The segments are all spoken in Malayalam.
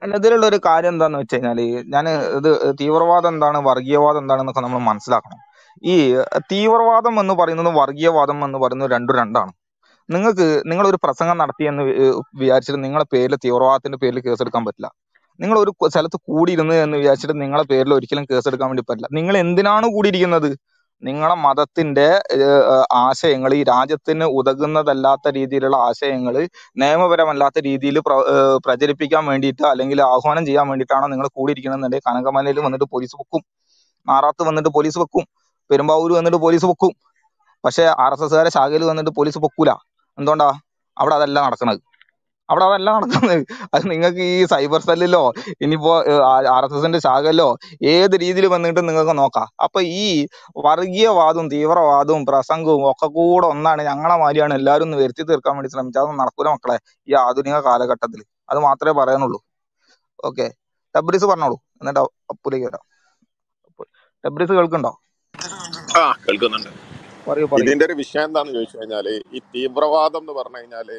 അല്ല ഇതിലുള്ള ഒരു കാര്യം എന്താന്ന് വെച്ച് കഴിഞ്ഞാല് ഞാൻ ഇത് തീവ്രവാദം എന്താണ് വർഗീയവാദം എന്താണെന്നൊക്കെ നമ്മൾ മനസ്സിലാക്കണം ഈ തീവ്രവാദം എന്ന് പറയുന്നത് വർഗീയവാദം എന്ന് പറയുന്നത് രണ്ടും രണ്ടാണ് നിങ്ങൾക്ക് നിങ്ങൾ ഒരു പ്രസംഗം നടത്തിയെന്ന് വി- ഏഹ് വിചാരിച്ചിട്ട് നിങ്ങളെ പേരിൽ തീവ്രവാദത്തിന്റെ പേരിൽ കേസെടുക്കാൻ പറ്റില്ല നിങ്ങൾ ഒരു കൊ- സ്ഥലത്ത് കൂടിയിരുന്ന് എന്ന് വിചാരിച്ചിട്ട് നിങ്ങളെ പേരിൽ ഒരിക്കലും കേസെടുക്കാൻ വേണ്ടി പറ്റില്ല നിങ്ങൾ എന്തിനാണ് കൂടിയിരിക്കുന്നത് നിങ്ങളെ മതത്തിന്റെ ആശയങ്ങൾ ഈ രാജ്യത്തിന് ഉതകുന്നതല്ലാത്ത രീതിയിലുള്ള ആശയങ്ങൾ നിയമപരമല്ലാത്ത രീതിയിൽ പ്ര ഏഹ് പ്രചരിപ്പിക്കാൻ വേണ്ടിയിട്ട് അല്ലെങ്കിൽ ആഹ്വാനം ചെയ്യാൻ വേണ്ടിയിട്ടാണോ നിങ്ങൾ കൂടിയിരിക്കണമെന്നുണ്ടെങ്കിൽ കനകമലയിൽ വന്നിട്ട് പോലീസ് വെക്കും നാറാത്ത് വന്നിട്ട് പോലീസ് വെക്കും പെരുമ്പാവൂര് വന്നിട്ട് പോലീസ് വെക്കും പക്ഷെ ആർ എസ് എസ്കാരെ ശാഖയിൽ വന്നിട്ട് പോലീസ് പൊക്കൂല എന്തുകൊണ്ടാ അവിടെ അതല്ല നടക്കുന്നത് അവിടെ അതല്ല നടക്കുന്നത് അത് നിങ്ങൾക്ക് ഈ സൈബർ സെല്ലിലോ ഇനിയിപ്പോ ആർ എസ് എസിന്റെ ശാഖയിലോ ഏത് രീതിയിൽ വന്നിട്ട് നിങ്ങൾക്ക് നോക്കാം അപ്പൊ ഈ വർഗീയവാദവും തീവ്രവാദവും പ്രസംഗവും ഒക്കെ കൂടെ ഒന്നാണ് ഞങ്ങളെ മാതിരിയാണ് എല്ലാവരും ഒന്ന് വരുത്തി തീർക്കാൻ വേണ്ടി ശ്രമിച്ചത് അതൊന്നും നടക്കൂല മക്കളെ ഈ ആധുനിക കാലഘട്ടത്തിൽ അത് മാത്രമേ പറയാനുള്ളൂ ഓക്കെ ടബ്രീസ് പറഞ്ഞോളൂ എന്നിട്ട് അപ്പുലേക്ക് വരാം ടബ്രീസ് കേൾക്കുന്നുണ്ടോ ആ കേൾക്കുന്നുണ്ട് പറയൂ പറയൂ ഇതിന്റെ ഒരു വിഷയം എന്താന്ന് ചോദിച്ചു കഴിഞ്ഞാല് ഈ തീവ്രവാദം എന്ന് പറഞ്ഞു കഴിഞ്ഞാല്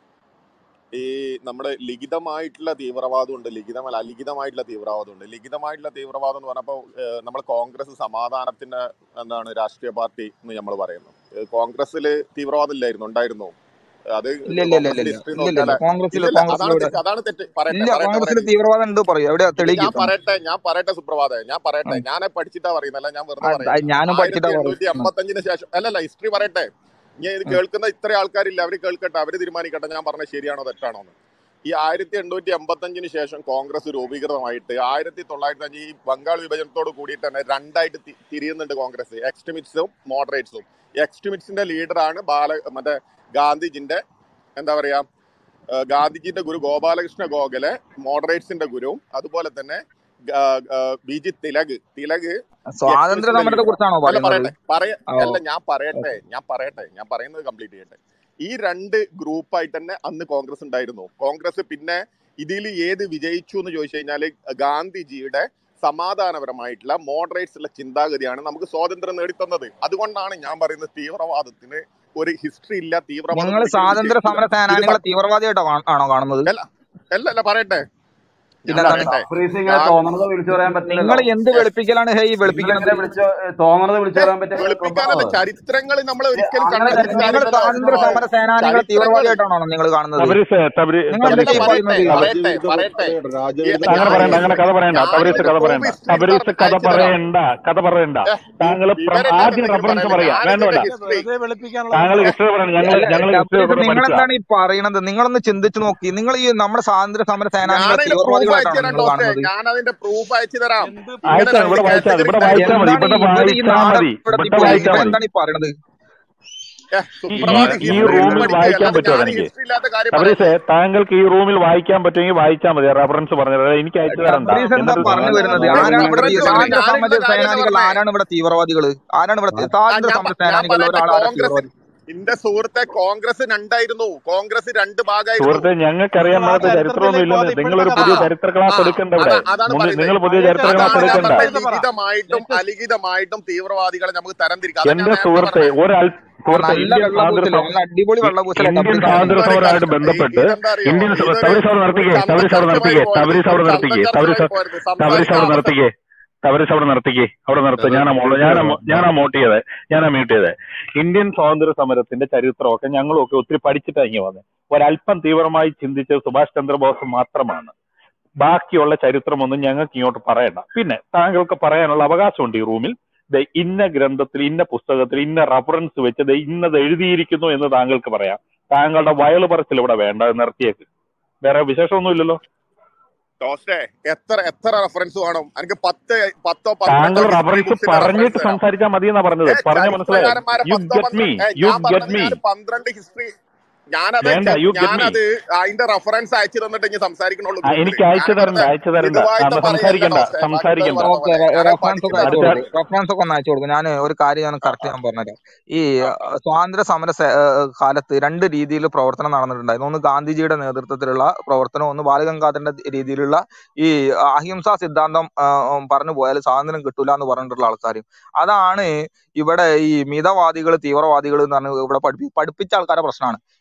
ഈ നമ്മുടെ ലിഖിതമായിട്ടുള്ള തീവ്രവാദം ഉണ്ട് ലിഖിതമല്ല അലിഖിതമായിട്ടുള്ള തീവ്രവാദം ഉണ്ട് ലിഖിതമായിട്ടുള്ള തീവ്രവാദം എന്ന് പറഞ്ഞപ്പോൾ നമ്മൾ കോൺഗ്രസ് സമാധാനത്തിന്റെ എന്താണ് രാഷ്ട്രീയ പാർട്ടി എന്ന് നമ്മൾ പറയുന്നു ഏഹ് കോൺഗ്രസ്സിൽ തീവ്രവാദം ഇല്ലായിരുന്നു ഉണ്ടായിരുന്നു അത് ഇല്ല ഇല്ല ഇല്ല ഇല്ല കോൺഗ്രസിന്റെ ഇല്ല ഹിസ്റ്ററി ഇല്ല ഇല്ല നോക്കിയാൽ കോൺഗ്രസിൽ ഇല്ലില്ല കോൺഗ്രസിൽ അതാണ് ഇവിടെ തെറ്റ് അതാണ് തെറ്റ് പറയട്ടെ ഇല്ല പറയട്ടെ കോൺഗ്രസിൽ പറയട്ടെ തീവ്രവാദം ഉണ്ട് പറയൂ എവിടെയാ ഇത് ഞാൻ തെളിയിക്കും പറയട്ടെ ഞാൻ പറയട്ടെ സുപ്രഭാതേ ഞാൻ പറയട്ടെ ഞാൻ പഠിച്ചിട്ടാ പറയുന്നല്ല ഞാൻ വെറുതെ പറയല്ല ഞാനും ആയിരത്തി പഠിച്ചിട്ടാ എണ്ണൂറ്റി പറയുന്നത് എൺപത്തഞ്ചിന് ശേഷം അല്ലല്ല ഹിസ്റ്ററി പറയട്ടെ ഞാൻ ഇത് കേൾക്കുന്ന ഇത്ര ആൾക്കാരില്ല അവര് കേൾക്കട്ടെ അവര് തീരുമാനിക്കട്ടെ ഞാൻ പറഞ്ഞത് ശരിയാണോ തെറ്റാണോ എന്ന് ഈ ആയിരത്തി എണ്ണൂറ്റി എൺപത്തഞ്ചിന് ശേഷം കോൺഗ്രസ് രൂപീകൃതമായിട്ട് ആയിരത്തി തൊള്ളായിരത്തി അഞ്ച് ഈ ബംഗാൾ വിഭജനത്തോട് കൂടിയിട്ട് തന്നെ രണ്ടായിട്ട് തി- തിരിയുന്നുണ്ട് കോൺഗ്രസ് എക്സ്ട്രീമിറ്റ്സും മോഡറേറ്റ്സും എക്സ്ട്രീമിറ്റ്സിന്റെ ലീഡറാണ് ബാല മറ്റേ ഗാന്ധിജിന്റെ എന്താ പറയാ ഏഹ് ഗാന്ധിജിന്റെ ഗുരു ഗോപാലകൃഷ്ണ ഗോഖലെ മോഡറേറ്റ്സിന്റെ ഗുരുവും അതുപോലെ തന്നെ ഗ- ഗ- ബി ജി തിലക് തിലക് സ്വാതന്ത്ര്യ എക്സ്ട്രീമിസ്റ്റിന്റെ സമരത്തെ ലീഡർ കുറിച്ചാണോ അല്ല പറയുന്നത് പറയട്ടെ പറയ ഓ അല്ല ഞാൻ പറയട്ടെ ഞാൻ പറയട്ടെ ഞാൻ പറയുന്നത് കംപ്ലീറ്റ് ചെയ്യട്ടെ ഈ രണ്ട് ഗ്രൂപ്പായിട്ട് തന്നെ അന്ന് കോൺഗ്രസ് ഉണ്ടായിരുന്നു കോൺഗ്രസ് പിന്നെ ഇതിൽ ഏത് വിജയിച്ചു എന്ന് ചോദിച്ചു കഴിഞ്ഞാല് ഗാന്ധിജിയുടെ സമാധാനപരമായിട്ടുള്ള മോഡറേറ്റ്സ് ഉള്ള ചിന്താഗതിയാണ് നമുക്ക് സ്വാതന്ത്ര്യം നേടിത്തന്നത് അതുകൊണ്ടാണ് ഞാൻ പറയുന്നത് തീവ്രവാദത്തിന് ഒരു ഹിസ്റ്ററി ഇല്ല തീവ്രവാദം നിങ്ങൾ ഒരിക്കലും സ്വാതന്ത്ര്യ വിജയിക്കില്ല സമര ഇത് സേനാനികളെ പ- തീവ്രവാദിയായിട്ടോ ആണോ കാണുന്നത് അല്ല അല്ല അല്ല പറയട്ടെ ഞാൻ പിന്നെന്താണ് പറയട്ടെ ഫ്രീസ് ഇങ്ങനെ ഞാൻ തോന്നണത് വിളിച്ചു പറയാൻ നിങ്ങൾ പറ്റില്ലല്ലോ എന്ത് yes, വെളുപ്പിക്കലാണ് ഹേ ഈ നിങ്ങൾ വെളുപ്പിക്കണത് എങ്ങനെ വിളിച്ചു തോന്നണത് വിളിച്ചു ഏ, പറയാൻ പറ്റിയ വെളുപ്പിക്കാനല്ല ക്ലബ്ബാണത് ചരിത്രങ്ങൾ നമ്മൾ ഒരിക്കലും അങ്ങനെ നിങ്ങൾ കണ്ടുപിടിച്ച നിങ്ങൾ കാര്യമല്ല സ്വാതന്ത്ര്യ സമര സുപ്രഭാതം സേനാനികളെ ചരിത്രങ്ങൾ തീവ്രവാദിയായിട്ടാണോ നിങ്ങൾ കാണുന്നത് തബരീസ് തബരി നിങ്ങൾ അല്ലല്ല എന്തൊക്കെയാ ഈ തബരീസ് പറയുന്നത് പറയട്ടെ രാജവിരുദ്ധ പറയട്ടെ പ്രവർത്തകർ ഈ രാജവിരുദ്ധ അങ്ങനെ ഞാൻ പറയണ്ട പ്രവർത്തകർ അങ്ങനെ കഥ പറയണ്ട ഞാനൊരു തബരീസ് പ്രൂഫ് കഥ ഹിസ്റ്ററി പറയണ്ട തബരീസ് കഥ പറയണ്ട കഥ പറയണ്ട വി- താങ്കൾ പ്ര- ആദ്യം വിവരമില്ലാത്ത റെഫറൻസ് എന്തെങ്കിലും പറയാ വേണ്ട പറയല്ലേ വേണ്ട ഞാനിതിന്റെ ഹിസ്റ്ററി വെറുതെ വെളുപ്പിക്കാനുള്ള താങ്കൾ പരിപാടി ഹിസ്റ്ററി പറയണം ഞങ്ങൾ അല്ല ഞങ്ങൾ ഹിസ്റ്ററി ടബ്രീസ് ഒക്കെ നിങ്ങൾ പഠിച്ചതാ എന്താണ് ഈ പറയണത് നിങ്ങളൊന്ന് ചിന്തിച്ചു നോക്കി നിങ്ങൾ ഈ നമ്മുടെ സ്വാതന്ത്ര്യ സമര സേനാനികളെ ഞാനതിന്റെ പ്രൂഫ് അയച്ചു തീവ്രവാദികളായിട്ടാണോ തരാം നിങ്ങൾ ടോസ്റ്റേ കാണുന്നത് ഞാൻ അതിന്റെ പ്രൂഫ് അയച്ചു തരാം എന്ത് ഇങ്ങനെ അയച്ചാ രണ്ട് ഇവിടെ വായിച്ചാൽ മതി ഇവിടെ കാറ്റഗറി വായിച്ചാൽ മതി എന്താണ് ഇവിടെ ഈ- ഇവര് ഈ വായിച്ചാൽ നാട് മതി ഇവിടെ ഇവിടെ ഇപ്പൊ വായിച്ചാൽ മതി ഇവരെന്താണ് ഈ പറയണത് ഏ, ഈ ഈ സുപ്രഭാത് ഈ ഹിസ്റ്ററി ഒന്ന് റൂമിൽ പഠിക്കുക വായിക്കാൻ അല്ലാതെ പറ്റുമോ ഞാൻ എനിക്ക് ഹിസ്റ്ററി ഇല്ലാത്ത കാര്യം തബരീസെ പറയല്ലേ താങ്കൾക്ക് ഈ റൂമിൽ വായിക്കാൻ പറ്റുമെങ്കിൽ വായിച്ചാൽ മതി റെഫറൻസ് പറഞ്ഞത് അതായത് എനിക്ക് അയച്ചു തരണ്ട ടബ്രീസ് എന്താ എന്നിട്ട് പറഞ്ഞു നിങ്ങൾ വരുന്നത് നാളെ ആരാണ് ഇവിടെ റെഫറൻസ് തീ- പറഞ്ഞ സ്വാതന്ത്ര്യ ഞാനിരുന്ന സമര കാര്യമല്ല സേനാനികൾ പറഞ്ഞേ ആരാണ് ഇവിടെ തീവ്രവാദികൾ ആരാണ് ഇവിടെ തീ- ആ സ്വാതന്ത്ര്യ ഞാൻ സമര പ- ഞാൻ സേനാനികളിൽ പറയട്ടെ ഒരാൾ ആരാ കോൺഗ്രസ് തീവ്രവാദി എന്റെ സുഹൃത്തെ കോൺഗ്രസ് രണ്ടായിരുന്നു കോൺഗ്രസ് രണ്ട് ഭാഗമായിരുന്നു സുഹൃത്തെ ഞങ്ങൾക്കറിയാൻ നിങ്ങൾ ആ മേലാത്ത ചരിത്രമൊന്നും ചരിത്രത്തിലേക്ക് ഇല്ലെന്ന് പോകാതെ നിങ്ങളൊരു ഇപ്പോഴത്തെ പുതിയ കഥ ആ ചരിത്ര ക്ലാസ് ആ എടുക്കണ്ട അതാ ഇവിടെ അതാണ് മുന്നി- പറയുന്നത് നിങ്ങൾ പുതിയ പഴയ ചരിത്ര ചരിത്രം ക്ലാസ് അതാണ് ഞാൻ എടുക്കണ്ട പറഞ്ഞത് ലേറ്റസ്റ്റ് പറ ലിഖിതമായിട്ടും ലേറ്റസ്റ്റ് അലിഖിതമായിട്ടും തീവ്രവാദികളെ നമുക്ക് തരംതിരിക്കാം അതാ ഞാൻ എന്റെ നേരത്തെ സുഹൃത്തെ പറഞ്ഞത് ഒരൽ സുഹൃത്തെ നല്ല ഇന്ത്യൻ സ്വാതന്ത്ര്യ വെള്ളപൂസല് സമ നല്ല അടിപൊളി ഇ- വെള്ളപൂസല ഇന്ത്യൻ ടബ്രീസ് സ്വാതന്ത്ര്യ ഇതൊരു സമരമായിട്ട് കഷ്ട ബന്ധപ്പെട്ട് ഇതെന്താ അറിയോ ഇന്ത്യൻ സ- ഇതൊരു തബരീസ് അവിടെ ഒരു നിർത്തിക്കേ ചന്ത തബരീസ് അവിടെ ചർച്ചമായി നിർത്തിക്കേ പോയത് തബരീസ് ഒരു അവിടെ ചന്ത നിർത്തിക്കേ ചർച്ചമായി തബരീസ് പോയത് തബരീസ് സംസാരിക്കാൻ അവിടെ അവസരം നിർത്തിക്കേ തബരീസ് അവിടെ നിർത്തിക്കേ അവിടെ നിർത്തുക ഞാനാ മോള് ഞാനാ മോ- ഞാനാ മോട്ട് ചെയ്തത് ഞാനാ മ്യൂട്ട് ചെയ്തത് ഇന്ത്യൻ സ്വാതന്ത്ര്യ സമരത്തിന്റെ ചരിത്രമൊക്കെ ഞങ്ങളും ഒക്കെ ഒത്തിരി പഠിച്ചിട്ടാണ് ഇങ്ങനെ വന്നത് ഒരല്പം തീവ്രമായി ചിന്തിച്ചത് സുഭാഷ് ചന്ദ്രബോസ് മാത്രമാണ് ബാക്കിയുള്ള ചരിത്രമൊന്നും ഞങ്ങൾക്ക് ഇങ്ങോട്ട് പറയണ്ട പിന്നെ താങ്കൾക്ക് പറയാനുള്ള അവകാശമുണ്ട് ഈ റൂമിൽ ദേ ഇന്ന ഗ്രന്ഥത്തിൽ ഇന്ന പുസ്തകത്തിൽ ഇന്ന റഫറൻസ് വെച്ച് ദേ ഇന്നത് എഴുതിയിരിക്കുന്നു എന്ന് താങ്കൾക്ക് പറയാം താങ്കളുടെ വയല് പറച്ചിൽ ഇവിടെ വേണ്ട അത് നിർത്തിയേക്ക് വേറെ വിശേഷമൊന്നും ഇല്ലല്ലോ ടോസ്റ്റേ എത്ര എത്ര റെഫറൻസ് വേണം എനിക്ക് പത്ത് പത്തോ പന്ത്രണ്ടോ താങ്കൾ ഹിസ്റ്ററി റഫറൻസ് ബുക്സിന്റെ പറഞ്ഞിട്ട് റെഫറൻസ് തരാം സംസാരിച്ചാൽ മതി എന്നാ പറഞ്ഞത് ഏ പറഞ്ഞ മനസ്സിലായോ ചരിത്രകാരന്മാരെ യു പത്തോ ഗെറ്റ് മീ പന്ത്രണ്ട് ഏ യു ഞാൻ ഗെറ്റ് പറഞ്ഞത് മീ ഞാൻ പന്ത്രണ്ട് ഹിസ്റ്ററി ഞാനത് വേണ്ട ചെ- യു ഗെറ്റ് മീ ഞാനത് അതിന്റെ റെഫറൻസ് അയച്ചു തന്നിട്ട് ഇനി സംസാരിക്കണുള്ളൂ ആ, ഗ്രൂപ്പില് എനിക്ക് അയച്ചു ഞാൻ തരണ്ട വെറുതെ അയച്ചു തരണ്ട ഇതുവായിട്ട് അന്ന് പറയല്ല സംസാരിക്കണ്ട ടോസ്റ്റേ ബാക്കിയുള്ളവർ സംസാരിക്കണ്ട പറഞ്ഞ ഓക്കെ പോലെ ഞാൻ റെഫറൻസ് ഒക്കെ അയച്ചു അടുത്ത കൊടുക്കും റെഫറൻസ് ഒക്കെ ഒന്ന് അയച്ചു കൊടുക്കും ഞാൻ ഒരു കാര്യം ഞാൻ കറക്റ്റ് ഞാൻ പറഞ്ഞുതരാം ഈ ആ, അഹ്, സ്വാതന്ത്ര്യ സമര സേ- അഹ് കാലത്ത് രണ്ട് രീതിയിൽ പ്രവർത്തനം നടന്നിട്ടുണ്ടായിരുന്നു ഒന്ന് ഗാന്ധിജിയുടെ നേതൃത്വത്തിലുള്ള പ്രവർത്തനം ഒന്ന് ബാലഗംഗാധരന്റെ രീതിയിലുള്ള ഈ അഹിംസാ സിദ്ധാന്തം ആഹ്, പറഞ്ഞു പോയാൽ സ്വാതന്ത്ര്യം കിട്ടൂല എന്ന് പറഞ്ഞിട്ടുള്ള ആൾക്കാരും അതാണ് ഇവിടെ ഈ മിതവാദികൾ തീവ്രവാദികൾ എന്ന് പറഞ്ഞ് ഇവിടെ പഠിപ്പി പഠിപ്പിച്ച ആൾക്കാരുടെ പ്രശ്നമാണ്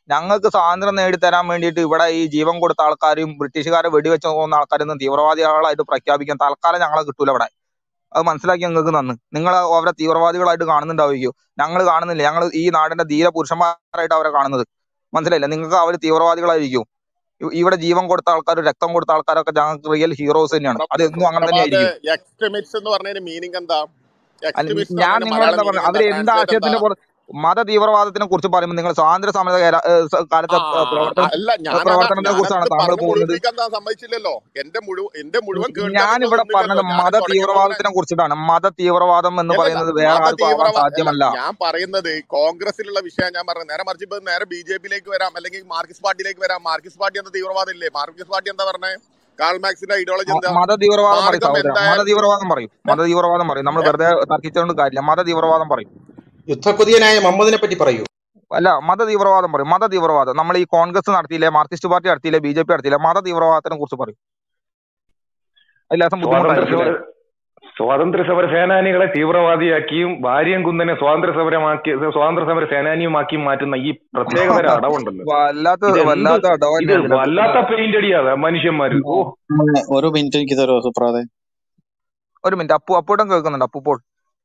ഞങ്ങൾക്ക് സ്വാതന്ത്ര്യം നേടിത്തരാൻ വേണ്ടിയിട്ട് ഇവിടെ ഈ ജീവൻ കൊടുത്ത ആൾക്കാരും ബ്രിട്ടീഷുകാരെ വെടിവെച്ച് പോകുന്ന ആൾക്കാരൊന്നും തീവ്രവാദികളായിട്ട് പ്രഖ്യാപിക്കാൻ തൽക്കാലം ഞങ്ങളെ കിട്ടൂല ഇവിടെ അത് മനസ്സിലാക്കി നിങ്ങൾക്ക് നന്ന് നിങ്ങൾ അവരെ തീവ്രവാദികളായിട്ട് കാണുന്നുണ്ടാവുകയോ ഞങ്ങൾ കാണുന്നില്ല ഞങ്ങൾ ഈ നാടിന്റെ ധീര പുരുഷന്മാരായിട്ട് അവരെ കാണുന്നത് മനസ്സിലായില്ല നിങ്ങൾക്ക് അവർ തീവ്രവാദികളായിരിക്കും ഇ- ഇവിടെ ജീവൻ കൊടുത്ത ആൾക്കാർ രക്തം കൊടുത്ത ആൾക്കാരൊക്കെ ഞങ്ങൾക്ക് റിയൽ ഹീറോസ് തന്നെയാണ് അത് എന്നും അങ്ങനെ തന്നെ പ്രഭാത് ആയിരിക്കും എക്സ്ട്രീമിസ്റ്റ് എന്ന് പറഞ്ഞതിന് മീനിങ് എന്താ അല്ല എക്സ്ട്രീമിസ്റ്റ് ഞാൻ പറഞ്ഞതിന് നിങ്ങളോട് മലയാളം എന്താ പറഞ്ഞത് മീനിങ് എന്താ അവർ എന്ത് ട്രാൻസ്ലേറ്റ് എന്താ ആശയത്തിന്റെ പുറ മത തീവ്രവാദത്തിനെ കുറിച്ച് പറയുമ്പോൾ നിങ്ങൾ സ്വാതന്ത്ര്യ സമര കാല- ഏഹ് സ- ആ കാലത്തെ ഏഹ് പ്രവർത്തനം അല്ല ഏഹ് ഞാനതാ പ്രവർത്തനത്തെ കുറിച്ചാണ് ഞാനത് താങ്കൾ പറഞ്ഞു പോകുന്നത് മുഴുവിപ്പിക്കാൻ താൻ സമ്മതിച്ചില്ലല്ലോ എന്റെ മുഴുവൻ എന്റെ മുഴുവൻ കേൾക്കാൻ നിങ്ങൾ ഞാനിവിടെ നിന്നില്ലല്ലോ പറഞ്ഞത് ഞാൻ മത തുടങ്ങിയപ്പോ തന്നെ തീവ്രവാദത്തിനെ കുറിച്ചിട്ടാണ് മത തീവ്രവാദം എന്ന് അല്ലല്ല പറയുന്നത് വേറെ മത ആർക്കും ആവാൻ തീവ്രവാദ അല്ല സാധ്യമല്ല ഞാൻ പറയുന്നത് കോൺഗ്രസിലുള്ള വിഷയം ഞാൻ പറഞ്ഞത് നേരെ മറിച്ച് ഇപ്പൊ നേരെ ബി ജെ പിയിലേക്ക് വരാം അല്ലെങ്കിൽ മാർക്സിസ്റ്റ് പാർട്ടിയിലേക്ക് വരാം മാർക്സിസ്റ്റ് പാർട്ടി എന്താ തീവ്രവാദം ഇല്ലേ മാർക്സിസ്റ്റ് പാർട്ടി എന്താ പറഞ്ഞേ കാൾ മാർക്സിന്റെ ഐഡിയോളജി മ- എന്താ മത തീവ്രവാദം പറയും മാർഗം സഹോദരൻ മത എന്തായാലും തീവ്രവാദം പറയും മത തീവ്രവാദം പറയും നമ്മൾ ഏ? വെറുതെ തർക്കിച്ചുകൊണ്ട് കാര്യമില്ല മത തീവ്രവാദം പറയും യുദ്ധക്കൊതിയനായ മുഹമ്മദിനെ പറ്റി പറയൂ അല്ല മത തീവ്രവാദം പറയും മത തീവ്രവാദം നമ്മൾ ഈ കോൺഗ്രസ് നടത്തിയില്ലേ മാർക്സിസ്റ്റ് പാർട്ടി നടത്തിയില്ലേ ബി ജെ പി നടത്തിയില്ലേ മത തീവ്രവാദത്തിനെ കുറിച്ച് പറയും അതിലേസം സ്വാതന്ത്ര്യ ബുദ്ധിമുട്ടായിരിക്കും സമര അല്ലേ സ്വാതന്ത്ര്യ സമര സേനാനികളെ തീവ്രവാദിയാക്കിയും ഭാര്യയും കുന്തനെ സ്വാതന്ത്ര്യ സമരമാക്കി സ്വാതന്ത്ര്യ സമര സേനാനിയുമാക്കിയും മാറ്റുന്ന ഈ പ്രത്യേകതര അടവുണ്ടല്ലോ വല്ലാത്ത ഇതെന്ത് വല്ലാത്ത അടവ് ഇത് തന്നെയാണ് ഇതിനകത്ത് വല്ലാത്ത പെയിന്റ് അടിയാതെ മനുഷ്യന്മാര് ഓ മോനെ, ഒരു മിനിറ്റ് എനിക്ക് തരുമോ സുപ്രാതെ ഒരു മിനിറ്റ് അപ്പു അപ്പൂട്ടം കേൾക്കുന്നുണ്ട് അപ്പുപ്പോൾ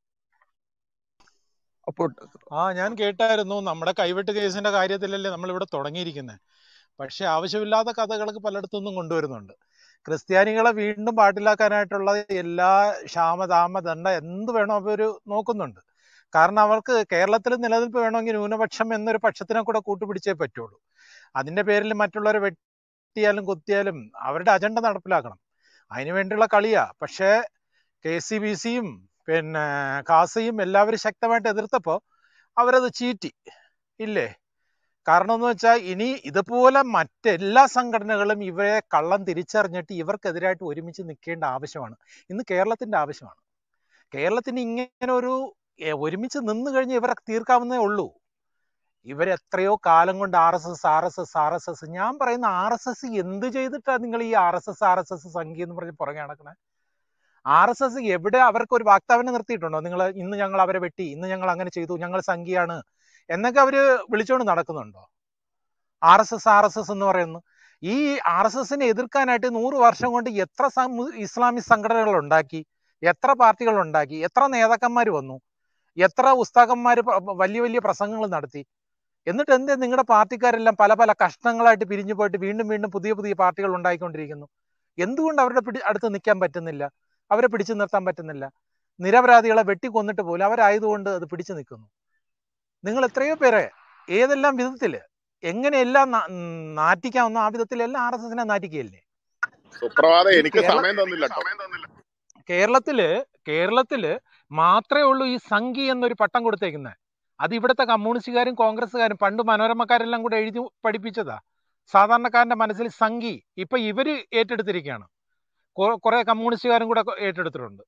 അപ്പു ആ ഞാൻ കേട്ടായിരുന്നു നമ്മുടെ കൈവെട്ട് കേസിന്റെ കാര്യത്തിലല്ലേ നമ്മൾ ഇവിടെ തുടങ്ങിയിരിക്കുന്നത് പക്ഷെ ആവശ്യമില്ലാത്ത കഥകളൊക്കെ പലയിടത്തുനിന്നും കൊണ്ടുവരുന്നുണ്ട് ക്രിസ്ത്യാനികളെ വീണ്ടും പാട്ടിലാക്കാനായിട്ടുള്ള എല്ലാ ക്ഷാമതാമ ദണ്ഡ എന്ത് വേണോ അവർ നോക്കുന്നുണ്ട് കാരണം അവർക്ക് കേരളത്തിൽ നിലനിൽപ്പ് വേണമെങ്കിൽ ന്യൂനപക്ഷം എന്നൊരു പക്ഷത്തിനെ കൂടെ കൂട്ടുപിടിച്ചേ പറ്റുള്ളൂ അതിന്റെ പേരിൽ മറ്റുള്ളവരെ വെട്ടിയാലും കൊത്തിയാലും അവരുടെ അജണ്ട നടപ്പിലാക്കണം അതിനു വേണ്ടിയുള്ള കളിയാ പക്ഷേ കെ സി ബി സിയും പിന്നെ കാസയും എല്ലാവരും ശക്തമായിട്ട് എതിർത്തപ്പോൾ അവരത് ചീറ്റി ഇല്ലേ കാരണം എന്ന് വെച്ചാൽ ഇനി ഇതുപോലെ മറ്റെല്ലാ സംഘടനകളും ഇവരെ കള്ളം തിരിച്ചറിഞ്ഞിട്ട് ഇവർക്കെതിരായിട്ട് ഒരുമിച്ച് നിൽക്കേണ്ട ആവശ്യമാണ് ഇന്ന് കേരളത്തിന്റെ ആവശ്യമാണ് കേരളത്തിന് ഇങ്ങനെ ഒരു എ, ഒരുമിച്ച് നിന്ന് കഴിഞ്ഞ് ഇവരെ തീർക്കാവുന്നേ ഉള്ളൂ ഇവരെത്രയോ കാലം കൊണ്ട് R S S R S S R S S ഞാൻ പറയുന്ന ആർ എസ് എസ് എന്ത് ചെയ്തിട്ടാണ് നിങ്ങൾ ഈ R S S R S S സംഖ്യ എന്ന് പറഞ്ഞ് പുറകെ നടക്കണേ ആർ എസ് എസ് എവിടെ അവർക്ക് ഒരു വാക്താവിനെ നിർത്തിയിട്ടുണ്ടോ നിങ്ങൾ ഇന്ന് ഞങ്ങൾ അവരെ വെട്ടി ഇന്ന് ഞങ്ങൾ അങ്ങനെ ചെയ്തു ഞങ്ങൾ സംഖ്യയാണ് എന്നൊക്കെ അവര് വിളിച്ചോണ്ട് നടക്കുന്നുണ്ടോ R S S R S S എന്ന് പറയുന്നു ഈ ആർ എസ് എസിനെ എതിർക്കാനായിട്ട് നൂറ് വർഷം കൊണ്ട് എത്ര സം- ഇസ്ലാമിക് സംഘടനകൾ ഉണ്ടാക്കി എത്ര പാർട്ടികൾ ഉണ്ടാക്കി എത്ര നേതാക്കന്മാർ വന്നു എത്ര ഉസ്താക്കന്മാർ വലിയ വലിയ പ്രസംഗങ്ങൾ നടത്തി എന്നിട്ട് എന്തേ നിങ്ങളുടെ പാർട്ടിക്കാരെല്ലാം പല പല കഷ്ണങ്ങളായിട്ട് പിരിഞ്ഞു പോയിട്ട് വീണ്ടും വീണ്ടും പുതിയ പുതിയ പാർട്ടികൾ ഉണ്ടായിക്കൊണ്ടിരിക്കുന്നു എന്തുകൊണ്ട് അവരുടെ പിടി അടുത്ത് നിൽക്കാൻ പറ്റുന്നില്ല അവരെ പിടിച്ചു നിർത്താൻ പറ്റുന്നില്ല നിരപരാധികളെ വെട്ടിക്കൊന്നിട്ട് പോലും അവരായതുകൊണ്ട് അത് പിടിച്ചു നിൽക്കുന്നു നിങ്ങൾ എത്രയോ പേരെ ഏതെല്ലാം വിധത്തില് എങ്ങനെയെല്ലാം നാ- നാറ്റിക്കാവുന്ന ആ വിധത്തിലെല്ലാം ആർ എസ് എസിനെ നാറ്റിക്കുകയല്ലേ സുപ്രഭാതം ഈ എനിക്ക് കേരള സമയം തന്നില്ല കേട്ടോ കേരളത്തില് കേരളത്തില് മാത്രമേ ഉള്ളൂ ഈ സംഘി എന്നൊരു പട്ടം കൊടുത്തേക്കുന്നത് അത് ഇവിടുത്തെ കമ്മ്യൂണിസ്റ്റുകാരും കോൺഗ്രസ്സുകാരും പണ്ട് മനോരമക്കാരെല്ലാം കൂടെ എഴുതി പഠിപ്പിച്ചതാ സാധാരണക്കാരന്റെ മനസ്സിൽ സംഘി ഇപ്പൊ ഇവര് ഏറ്റെടുത്തിരിക്കുകയാണ് കൊ- കുറെ കമ്മ്യൂണിസ്റ്റുകാരും കൂടെ ഏറ്റെടുത്തിട്ടുണ്ട്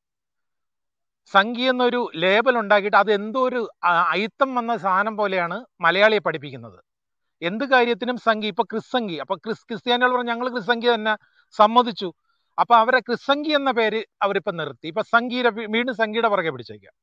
സംഘി എന്നൊരു ലേബൽ ഉണ്ടാക്കിയിട്ട് അത് എന്തോ ഒരു ആ- അയിത്തം വന്ന സാധനം പോലെയാണ് മലയാളിയെ പഠിപ്പിക്കുന്നത് എന്ത് കാര്യത്തിനും സംഘി ഇപ്പൊ ക്രിസ്സംഗി അപ്പൊ ക്രിസ് ക്രിസ്ത്യാനികൾ പറഞ്ഞു ഞങ്ങൾ ക്രിസ്സംഗി തന്നെ സമ്മതിച്ചു അപ്പൊ അവരെ ക്രിസ്സംഗി എന്ന പേര് അവരിപ്പൊ നിർത്തി ഇപ്പൊ സംഗീത വീണ്ടും സംഗീത പുറകെ പിടിച്ചേക്കാം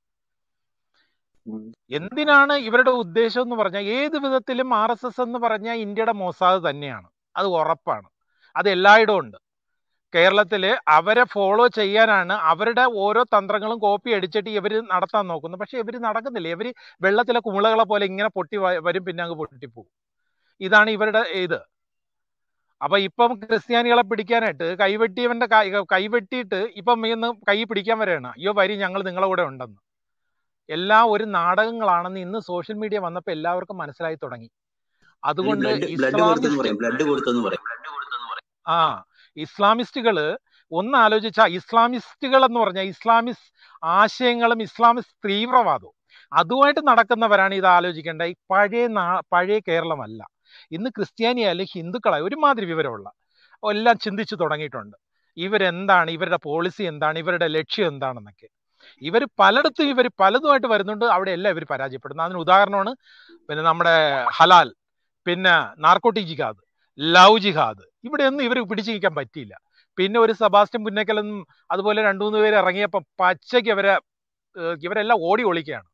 ഉം. എന്തിനാണ് ഇവരുടെ ഉദ്ദേശം എന്ന് പറഞ്ഞാൽ ഏത് വിധത്തിലും ആർ എസ് എസ് എന്ന് പറഞ്ഞാൽ ഇന്ത്യയുടെ മൊസാദ് തന്നെയാണ് അത് ഉറപ്പാണ് അത് എല്ലായിടവും ഉണ്ട് കേരളത്തില് അവരെ ഫോളോ ചെയ്യാനാണ് അവരുടെ ഓരോ തന്ത്രങ്ങളും കോപ്പി അടിച്ചിട്ട് ഇവർ നടത്താൻ നോക്കുന്നത് പക്ഷെ ഇവർ നടക്കുന്നില്ല ഇവർ വെള്ളത്തിലെ കുമിളകളെ പോലെ ഇങ്ങനെ പൊട്ടി വ- വരും പിന്നെ അങ്ങ് പൊട്ടിപ്പോകും ഇതാണ് ഇവരുടെ ഇത് അപ്പൊ ഇപ്പം ക്രിസ്ത്യാനികളെ പിടിക്കാനായിട്ട് കൈവെട്ടിയവന്റെ കൈ- കൈവെട്ടിയിട്ട് ഇപ്പം ഇന്ന് കൈ പിടിക്കാൻ വരെയാണ് അയ്യോ വരി ഞങ്ങൾ നിങ്ങളെ കൂടെ ഉണ്ടെന്ന് എല്ലാം ഒരു നാടകങ്ങളാണെന്ന് ഇന്ന് സോഷ്യൽ മീഡിയ വന്നപ്പോൾ എല്ലാവർക്കും മനസ്സിലായി തുടങ്ങി അതിന് അതുകൊണ്ട് ബ്ലഡ് ബ്ലഡ് കൊടുത്തെന്ന് ഇസ്ലാമിസ്റ്റ് പറയും ബ്ലഡ് കൊടുത്തെന്ന് പറയും ആ ഇസ്ലാമിസ്റ്റുകള് ഒന്ന് ആലോചിച്ച ഇസ്ലാമിസ്റ്റുകൾ എന്ന് പറഞ്ഞാൽ ഇസ്ലാമിസ് ആശയങ്ങളും ഇസ്ലാമിസ് തീവ്രവാദവും അതുമായിട്ട് നടക്കുന്നവരാണ് ഇത് ആലോചിക്കേണ്ടത് ഈ പഴയ നാ പഴയ കേരളമല്ല ഇന്ന് ക്രിസ്ത്യാനിയായാലും ഹിന്ദുക്കളായ ഒരുമാതിരി വിവരമുള്ള എല്ലാം ചിന്തിച്ചു തുടങ്ങിയിട്ടുണ്ട് ഇവരെന്താണ് ഇവരുടെ പോളിസി എന്താണ് ഇവരുടെ ലക്ഷ്യം എന്താണെന്നൊക്കെ ഇവർ പലയിടത്തും ഇവർ പലതുമായിട്ട് വരുന്നുണ്ട് അവിടെ എല്ലാം ഇവർ പരാജയപ്പെടുന്നു അതിന് ഉദാഹരണമാണ് പിന്നെ നമ്മുടെ ഹലാൽ പിന്നെ നാർക്കോട്ടിക് ജിഹാദ് ലവ് ജിഹാദ് ഇവിടെ ഒന്നും ഇവർ പിടിച്ചു നിൽക്കാൻ പറ്റിയില്ല പിന്നെ ഒരു സെബാസ്റ്റ്യൻ പുന്നക്കലെന്നും അതുപോലെ രണ്ടു മൂന്ന് പേര് ഇറങ്ങിയപ്പോൾ പച്ചയ്ക്ക് ഇവരെ ഏഹ് ഇവരെല്ലാം ഓടി ഒളിക്കുകയാണ്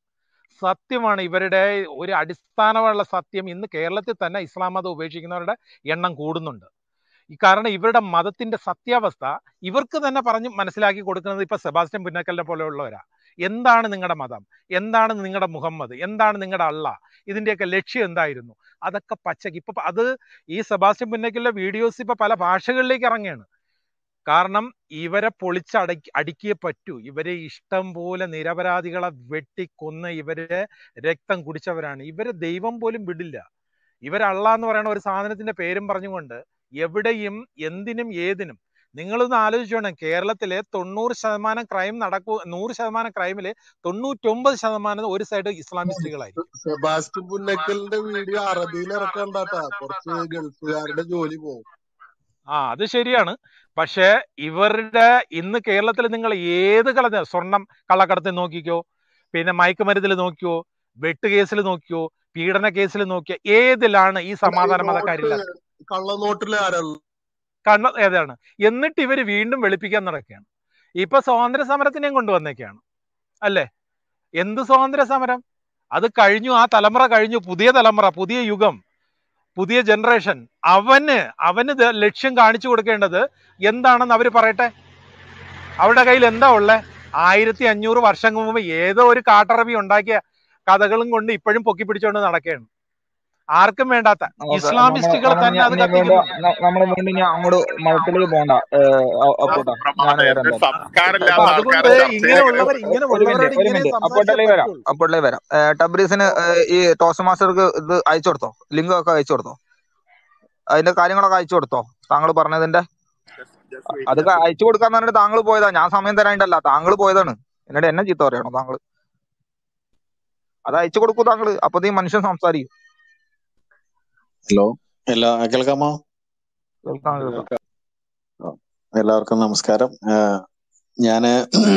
സത്യമാണ് ഇവരുടെ ഒരു അടിസ്ഥാനമുള്ള സത്യം ഇന്ന് കേരളത്തിൽ തന്നെ ഇസ്ലാം മതം ഉപേക്ഷിക്കുന്നവരുടെ എണ്ണം കൂടുന്നുണ്ട് ഈ കാരണം ഇവരുടെ മതത്തിന്റെ സത്യാവസ്ഥ ഇവർക്ക് തന്നെ പറഞ്ഞ് മനസ്സിലാക്കി കൊടുക്കുന്നത് ഇപ്പൊ സെബാസ്റ്റ്യൻ പുന്നക്കലിനെ പോലെയുള്ളവരാ എന്താണ് നിങ്ങളുടെ മതം എന്താണ് നിങ്ങളുടെ മുഹമ്മദ് എന്താണ് നിങ്ങളുടെ അള്ള ഇതിന്റെയൊക്കെ ലക്ഷ്യം എന്തായിരുന്നു അതൊക്കെ പച്ചക്ക് ഇപ്പൊ അത് ഈ സെബാസ്റ്റ്യൻ പുന്നക്കലിന്റെ വീഡിയോസ് ഇപ്പൊ പല ഭാഷകളിലേക്ക് ഇറങ്ങുകയാണ് കാരണം ഇവരെ പൊളിച്ചടക്കി അടുക്കിയേ പറ്റൂ ഇവരെ ഇഷ്ടം പോലെ നിരപരാധികളെ വെട്ടിക്കൊന്ന് ഇവരെ രക്തം കുടിച്ചവരാണ് ഇവരെ ദൈവം പോലും വിടില്ല ഇവരള്ള എന്ന് പറയുന്ന ഒരു സാധനത്തിന്റെ പേരും പറഞ്ഞുകൊണ്ട് എവിടെയും എന്തിനും ഏതിനും നിങ്ങളൊന്ന് ആലോചിച്ചോണം കേരളത്തിലെ തൊണ്ണൂറ് ശതമാനം ക്രൈം നടക്കൂ നൂറ് ശതമാനം ക്രൈമില് തൊണ്ണൂറ്റൊമ്പത് ശതമാനം ഒരു സൈഡ് ഇസ്ലാമിസ്റ്റുകളായിരിക്കും സെബാസ്റ്റ്യൻ പുന്നക്കലിന്റെ വീഡിയോ അറബിയിൽ ഇറക്കണ്ടാട്ടാ കുറച്ച് ഗൾഫുകാരുടെ ജോലി പോകും ആ അത് ശരിയാണ് പക്ഷേ ഇവരുടെ ഇന്ന് കേരളത്തിൽ നിങ്ങൾ ഏത് കളഞ്ഞ സ്വർണം കള്ളക്കടത്തിൽ നോക്കിക്കോ പിന്നെ മയക്കുമരുന്നിൽ നോക്കിയോ വെട്ട് കേസിൽ നോക്കിയോ പീഡന കേസിൽ നോക്കിയോ ഏതിലാണ് ഈ അല്ല ഈ സമാധാന നോട്ട് മതക്കാരില്ലാത്ത കള്ളനോട്ടിൽ ആരാള് കണ്ണ ഏതാണ് എന്നിട്ട് ഇവർ വീണ്ടും വെളുപ്പിക്കാൻ നടക്കുകയാണ് ഇപ്പൊ സ്വാതന്ത്ര്യ സമരത്തിനെയും കൊണ്ടുവന്നേക്കാണ് അല്ലേ എന്ത് സ്വാതന്ത്ര്യ സമരം അത് കഴിഞ്ഞു ആ തലമുറ കഴിഞ്ഞു പുതിയ തലമുറ പുതിയ യുഗം പുതിയ ജനറേഷൻ അവന് അവന് ദ- ലക്ഷ്യം കാണിച്ചു കൊടുക്കേണ്ടത് എന്താണെന്ന് അവർ പറയട്ടെ അവരുടെ കയ്യിൽ എന്താ ഉള്ളേ ആയിരത്തി അഞ്ഞൂറ് വർഷം മുമ്പ് ഏതോ ഒരു കാട്ടറബി ഉണ്ടാക്കിയ കഥകളും കൊണ്ട് ഇപ്പോഴും പൊക്കി പിടിച്ചുകൊണ്ട് നടക്കുകയാണ് ആർക്കും വേണ്ടാത്ത ഓക്കെ നമ്മള് ഇസ്ലാമിസ്റ്റുകൾ നമ്മൾ തന്നെ അത് ഞാൻ വീണ്ടും കത്തിക്കുന്നു നമ്മൾ വീണ്ടും ഞാൻ അങ്ങോട്ട് മതത്തിലേക്ക് പോകണ്ട അപ്പോട്ടാ ഞാൻ പ്രമാദം വരാം എന്റെ എന്തായാലും സംസ്കാരമില്ലാത്ത അപ്പൊ അപ്പൊ അതുകൊണ്ട് ആൾക്കാരെ ചർച്ച ചെയ്യാൻ ഇങ്ങനെയുള്ളവർ ഇങ്ങനെ ഒരു മിനിറ്റ് ഉള്ളവരോട് ഒരു ഇങ്ങനെ മിനിറ്റ് സംസാരിച്ചേ അപ്പോട്ടല്ലേ വരാം പറ്റുള്ളൂ അപ്പോട്ടല്ലേ വരാം ഏ, ടബ്രീസിന് ഏ, ഈ ടോസ്റ്റ് മാസ്റ്റർക്ക് ഇത് അയച്ചു കൊടുത്തോ ലിങ്ക് ഒക്കെ അയച്ചു കൊടുത്തോ അതിന്റെ കാര്യങ്ങളൊക്കെ അയച്ചു കൊടുത്തോ താങ്കൾ പറഞ്ഞതിന്റെ ജസ്റ്റ് വെയിറ്റ് അതൊക്കെ ജസ്റ്റ് അയച്ചു കൊടുക്കാന്ന് പറഞ്ഞിട്ട് താങ്കൾ പോയതാ ഞാൻ സമയം തരാനിട്ടല്ല താങ്കൾ പോയതാണ് എന്നിട്ട് എന്നെ ചീത്ത പറയണോ താങ്കൾ അത് അയച്ചു കൊടുക്കൂ താങ്കൾ അപ്പൊ ഈ മനുഷ്യൻ സംസാരിക്കും ഹലോ എല്ലാ കേൾക്കാമോ കേൾക്കാം കേൾക്കാം ആ, എല്ലാവർക്കും നമസ്കാരം ആ, ഞാന്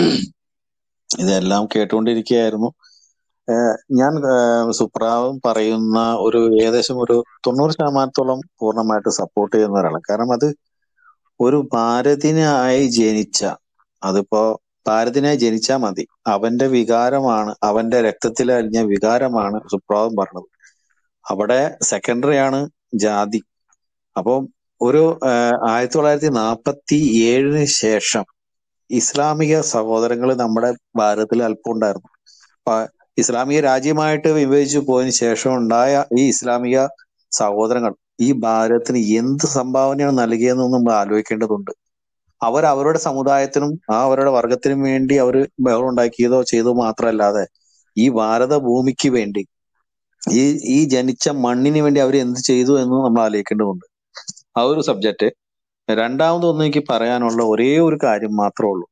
ഇതെല്ലാം കേട്ടുകൊണ്ടിരിക്കുകയായിരുന്നു ആ, ഞാൻ ആ, സുപ്രാവും പറയുന്ന ഒരു ഏകദേശം ഒരു തൊണ്ണൂറ് ശതമാനത്തോളം പൂർണ്ണമായിട്ട് സപ്പോർട്ട് ചെയ്യുന്ന ഒരാളാണ് കാരണം അത് ഒരു ഭാരതീയനായി ജനിച്ച അതിപ്പോ ഭാരതീയനായി ജനിച്ചാൽ മതി അവന്റെ വികാരമാണ് അവന്റെ രക്തത്തിൽ അലിഞ്ഞ വികാരമാണ് സുപ്രാവും പറഞ്ഞത് അവിടെ സെക്കൻഡറി ആണ് ജാതി അപ്പം ഒരു ആഹ്, ആയിരത്തി തൊള്ളായിരത്തി നാൽപ്പത്തി ഏഴിന് ശേഷം ഇസ്ലാമിക സഹോദരങ്ങൾ നമ്മുടെ ഭാരതത്തിൽ അല്പം ഉണ്ടായിരുന്നു അപ്പൊ ഇസ്ലാമിക രാജ്യമായിട്ട് വിഭജിച്ചു പോയതിനു ശേഷം ഉണ്ടായ ഈ ഇസ്ലാമിക സഹോദരങ്ങൾ ഈ ഭാരതത്തിന് എന്ത് സംഭാവനയാണ് നൽകിയതെന്ന് നമ്മൾ ആലോചിക്കേണ്ടതുണ്ട് അവർ അവരുടെ സമുദായത്തിനും ആ അവരുടെ വർഗത്തിനും വേണ്ടി അവർ ബഹളം ഉണ്ടാക്കിയതോ ചെയ്തോ മാത്രമല്ലാതെ ഈ ഭാരത ഭൂമിക്ക് വേണ്ടി ഈ ഈ ജനിച്ച മണ്ണിന് വേണ്ടി അവർ എന്ത് ചെയ്തു എന്ന് നമ്മൾ ആലോചിക്കേണ്ടതുണ്ട് ആ ഒരു സബ്ജക്റ്റ് രണ്ടാമതൊന്നും എനിക്ക് പറയാനുള്ള ഒരേ ഒരു കാര്യം മാത്രമേ ഉള്ളൂ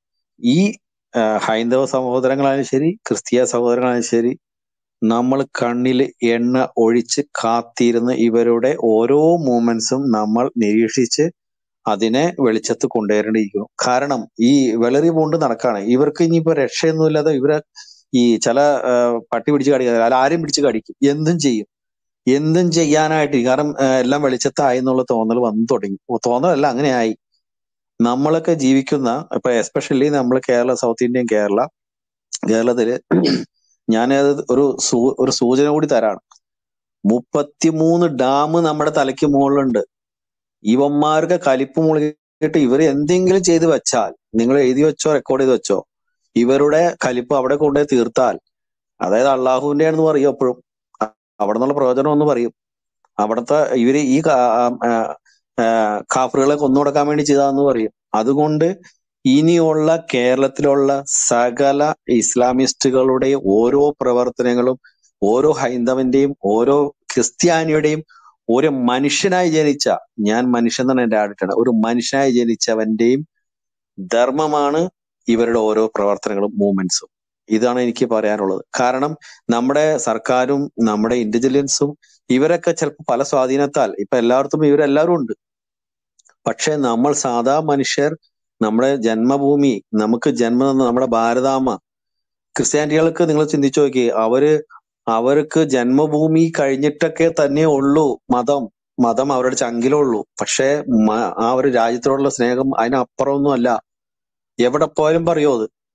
ഈ ആ, ഹൈന്ദവ സഹോദരങ്ങളായാലും ശരി ക്രിസ്തീയ സഹോദരങ്ങളായാലും ശരി നമ്മൾ കണ്ണിൽ എണ്ണ ഒഴിച്ച് കാത്തിരുന്ന് ഇവരുടെ ഓരോ മൂമെന്റ്സും നമ്മൾ നിരീക്ഷിച്ച് അതിനെ വെളിച്ചത്ത് കൊണ്ടുവരേണ്ടിയിരിക്കുന്നു കാരണം ഈ വെളറി പൂണ്ട് നടക്കാണ് ഇവർക്ക് ഇനിയിപ്പോ രക്ഷയൊന്നുമില്ലാതെ ഇവരെ ഈ ചില ആ, പട്ടി പിടിച്ച് കടിക്കുക അല്ല ആരും പിടിച്ച് കടിക്കും എന്തും ചെയ്യും എന്തും ചെയ്യാനായിട്ട് കാരണം ആ, എല്ലാം വെളിച്ചത്തായി എന്നുള്ള തോന്നൽ വന്നു തുടങ്ങി ഓ, തോന്നലല്ല അങ്ങനെയായി നമ്മളൊക്കെ ജീവിക്കുന്ന ഇപ്പൊ എസ്പെഷ്യലി നമ്മൾ കേരള സൗത്ത് ഇന്ത്യൻ കേരള കേരളത്തില് ഞാനത് ഒരു സൂ ഒരു സൂചന കൂടി തരാണ് മുപ്പത്തിമൂന്ന് ഡാം നമ്മുടെ തലയ്ക്ക് മുകളിലുണ്ട് ഇവന്മാർക്ക് കലിപ്പ് മുളുകിയിട്ട് ഇവർ എന്തെങ്കിലും ചെയ്ത് വെച്ചാൽ നിങ്ങൾ എഴുതി വെച്ചോ റെക്കോർഡ് ചെയ്ത് വെച്ചോ ഇവരുടെ കലിപ്പ് അവിടെ കൊണ്ടുപോയി തീർത്താൽ അതായത് അള്ളാഹുവിന്റെ ആണെന്ന് പറയും എപ്പോഴും അ- അവിടെ നിന്നുള്ള പ്രയോജനം എന്ന് പറയും അവിടുത്തെ ഇവര് ഈ കാ- ആ, ആ, കാഫറുകളെ കൊന്നുകൊടുക്കാൻ വേണ്ടി ചെയ്താന്ന് പറയും അതുകൊണ്ട് ഇനിയുള്ള കേരളത്തിലുള്ള സകല ഇസ്ലാമിസ്റ്റുകളുടെ ഓരോ പ്രവർത്തനങ്ങളും ഓരോ ഹൈന്ദവന്റെയും ഓരോ ക്രിസ്ത്യാനിയുടെയും ഒരു മനുഷ്യനായി ജനിച്ച ഞാൻ മനുഷ്യൻ എന്നാണ് എന്റെ ആഡിറ്റാണ് ഒരു മനുഷ്യനായി ജനിച്ചവന്റെയും ധർമ്മമാണ് ഇവരുടെ ഓരോ പ്രവർത്തനങ്ങളും മൂവ്മെന്റ്സും ഇതാണ് എനിക്ക് പറയാനുള്ളത് കാരണം നമ്മുടെ സർക്കാരും നമ്മുടെ ഇന്റലിജൻസും ഇവരൊക്കെ ചിലപ്പോൾ പല സ്വാധീനത്താൽ ഇപ്പൊ എല്ലായിടത്തും ഇവരെല്ലാവരും ഉണ്ട് പക്ഷെ നമ്മൾ സാധാ മനുഷ്യർ നമ്മുടെ ജന്മഭൂമി നമുക്ക് ജന്മം തന്ന നമ്മുടെ ഭാരതാമ്മ ക്രിസ്ത്യാനികൾക്ക് നിങ്ങൾ ചിന്തിച്ചു നോക്കി അവര് അവർക്ക് ജന്മഭൂമി കഴിഞ്ഞിട്ടൊക്കെ തന്നെ ഉള്ളൂ മതം മതം അവരുടെ ചങ്കിലേ ഉള്ളൂ പക്ഷെ മ- ആ ഒരു രാജ്യത്തോടുള്ള സ്നേഹം അതിനപ്പുറമൊന്നും അല്ല എവിടെ പോയാലും പറയോ അത്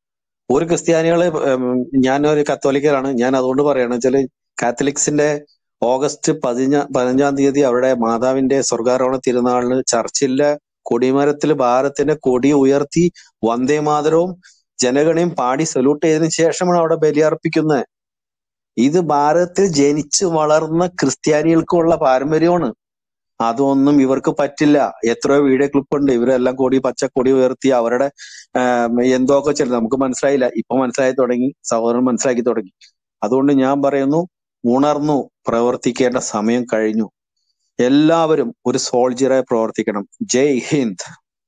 ഒരു ക്രിസ്ത്യാനികള് ഉം, ഞാനൊരു കത്തോലിക്കലാണ് ഞാൻ അതുകൊണ്ട് പറയണം വെച്ചാല് കാത്തലിക്സിന്റെ ഓഗസ്റ്റ് പതിഞ്ഞ പതിനഞ്ചാം തീയതി അവരുടെ മാതാവിന്റെ സ്വർഗാരോഹണ തിരുനാളിന് ചർച്ചിലെ കൊടിമരത്തിൽ ഭാരതത്തിന്റെ കൊടി ഉയർത്തി വന്ദേ മാതരവും ജനഗണയും പാടി സല്യൂട്ട് ചെയ്തതിനു ശേഷമാണ് അവിടെ ബലിയർപ്പിക്കുന്നത് ഇത് ഭാരതത്തിൽ ജനിച്ചു വളർന്ന ക്രിസ്ത്യാനികൾക്കുള്ള പാരമ്പര്യമാണ് അതൊന്നും ഇവർക്ക് പറ്റില്ല എത്രയോ വീഡിയോ ക്ലിപ്പ് ഉണ്ട് ഇവരെല്ലാം കൊടി പച്ച കൊടി ഉയർത്തി അവരുടെ ആം, എന്തൊക്കെ ചെയ്തു നമുക്ക് മനസ്സിലായില്ല ഇപ്പൊ മനസ്സിലായി തുടങ്ങി സഹോദരൻ മനസ്സിലാക്കി തുടങ്ങി അതുകൊണ്ട് ഞാൻ പറയുന്നു ഉണർന്നു പ്രവർത്തിക്കേണ്ട സമയം കഴിഞ്ഞു എല്ലാവരും ഒരു സോൾജിയറായി പ്രവർത്തിക്കണം Jai Hind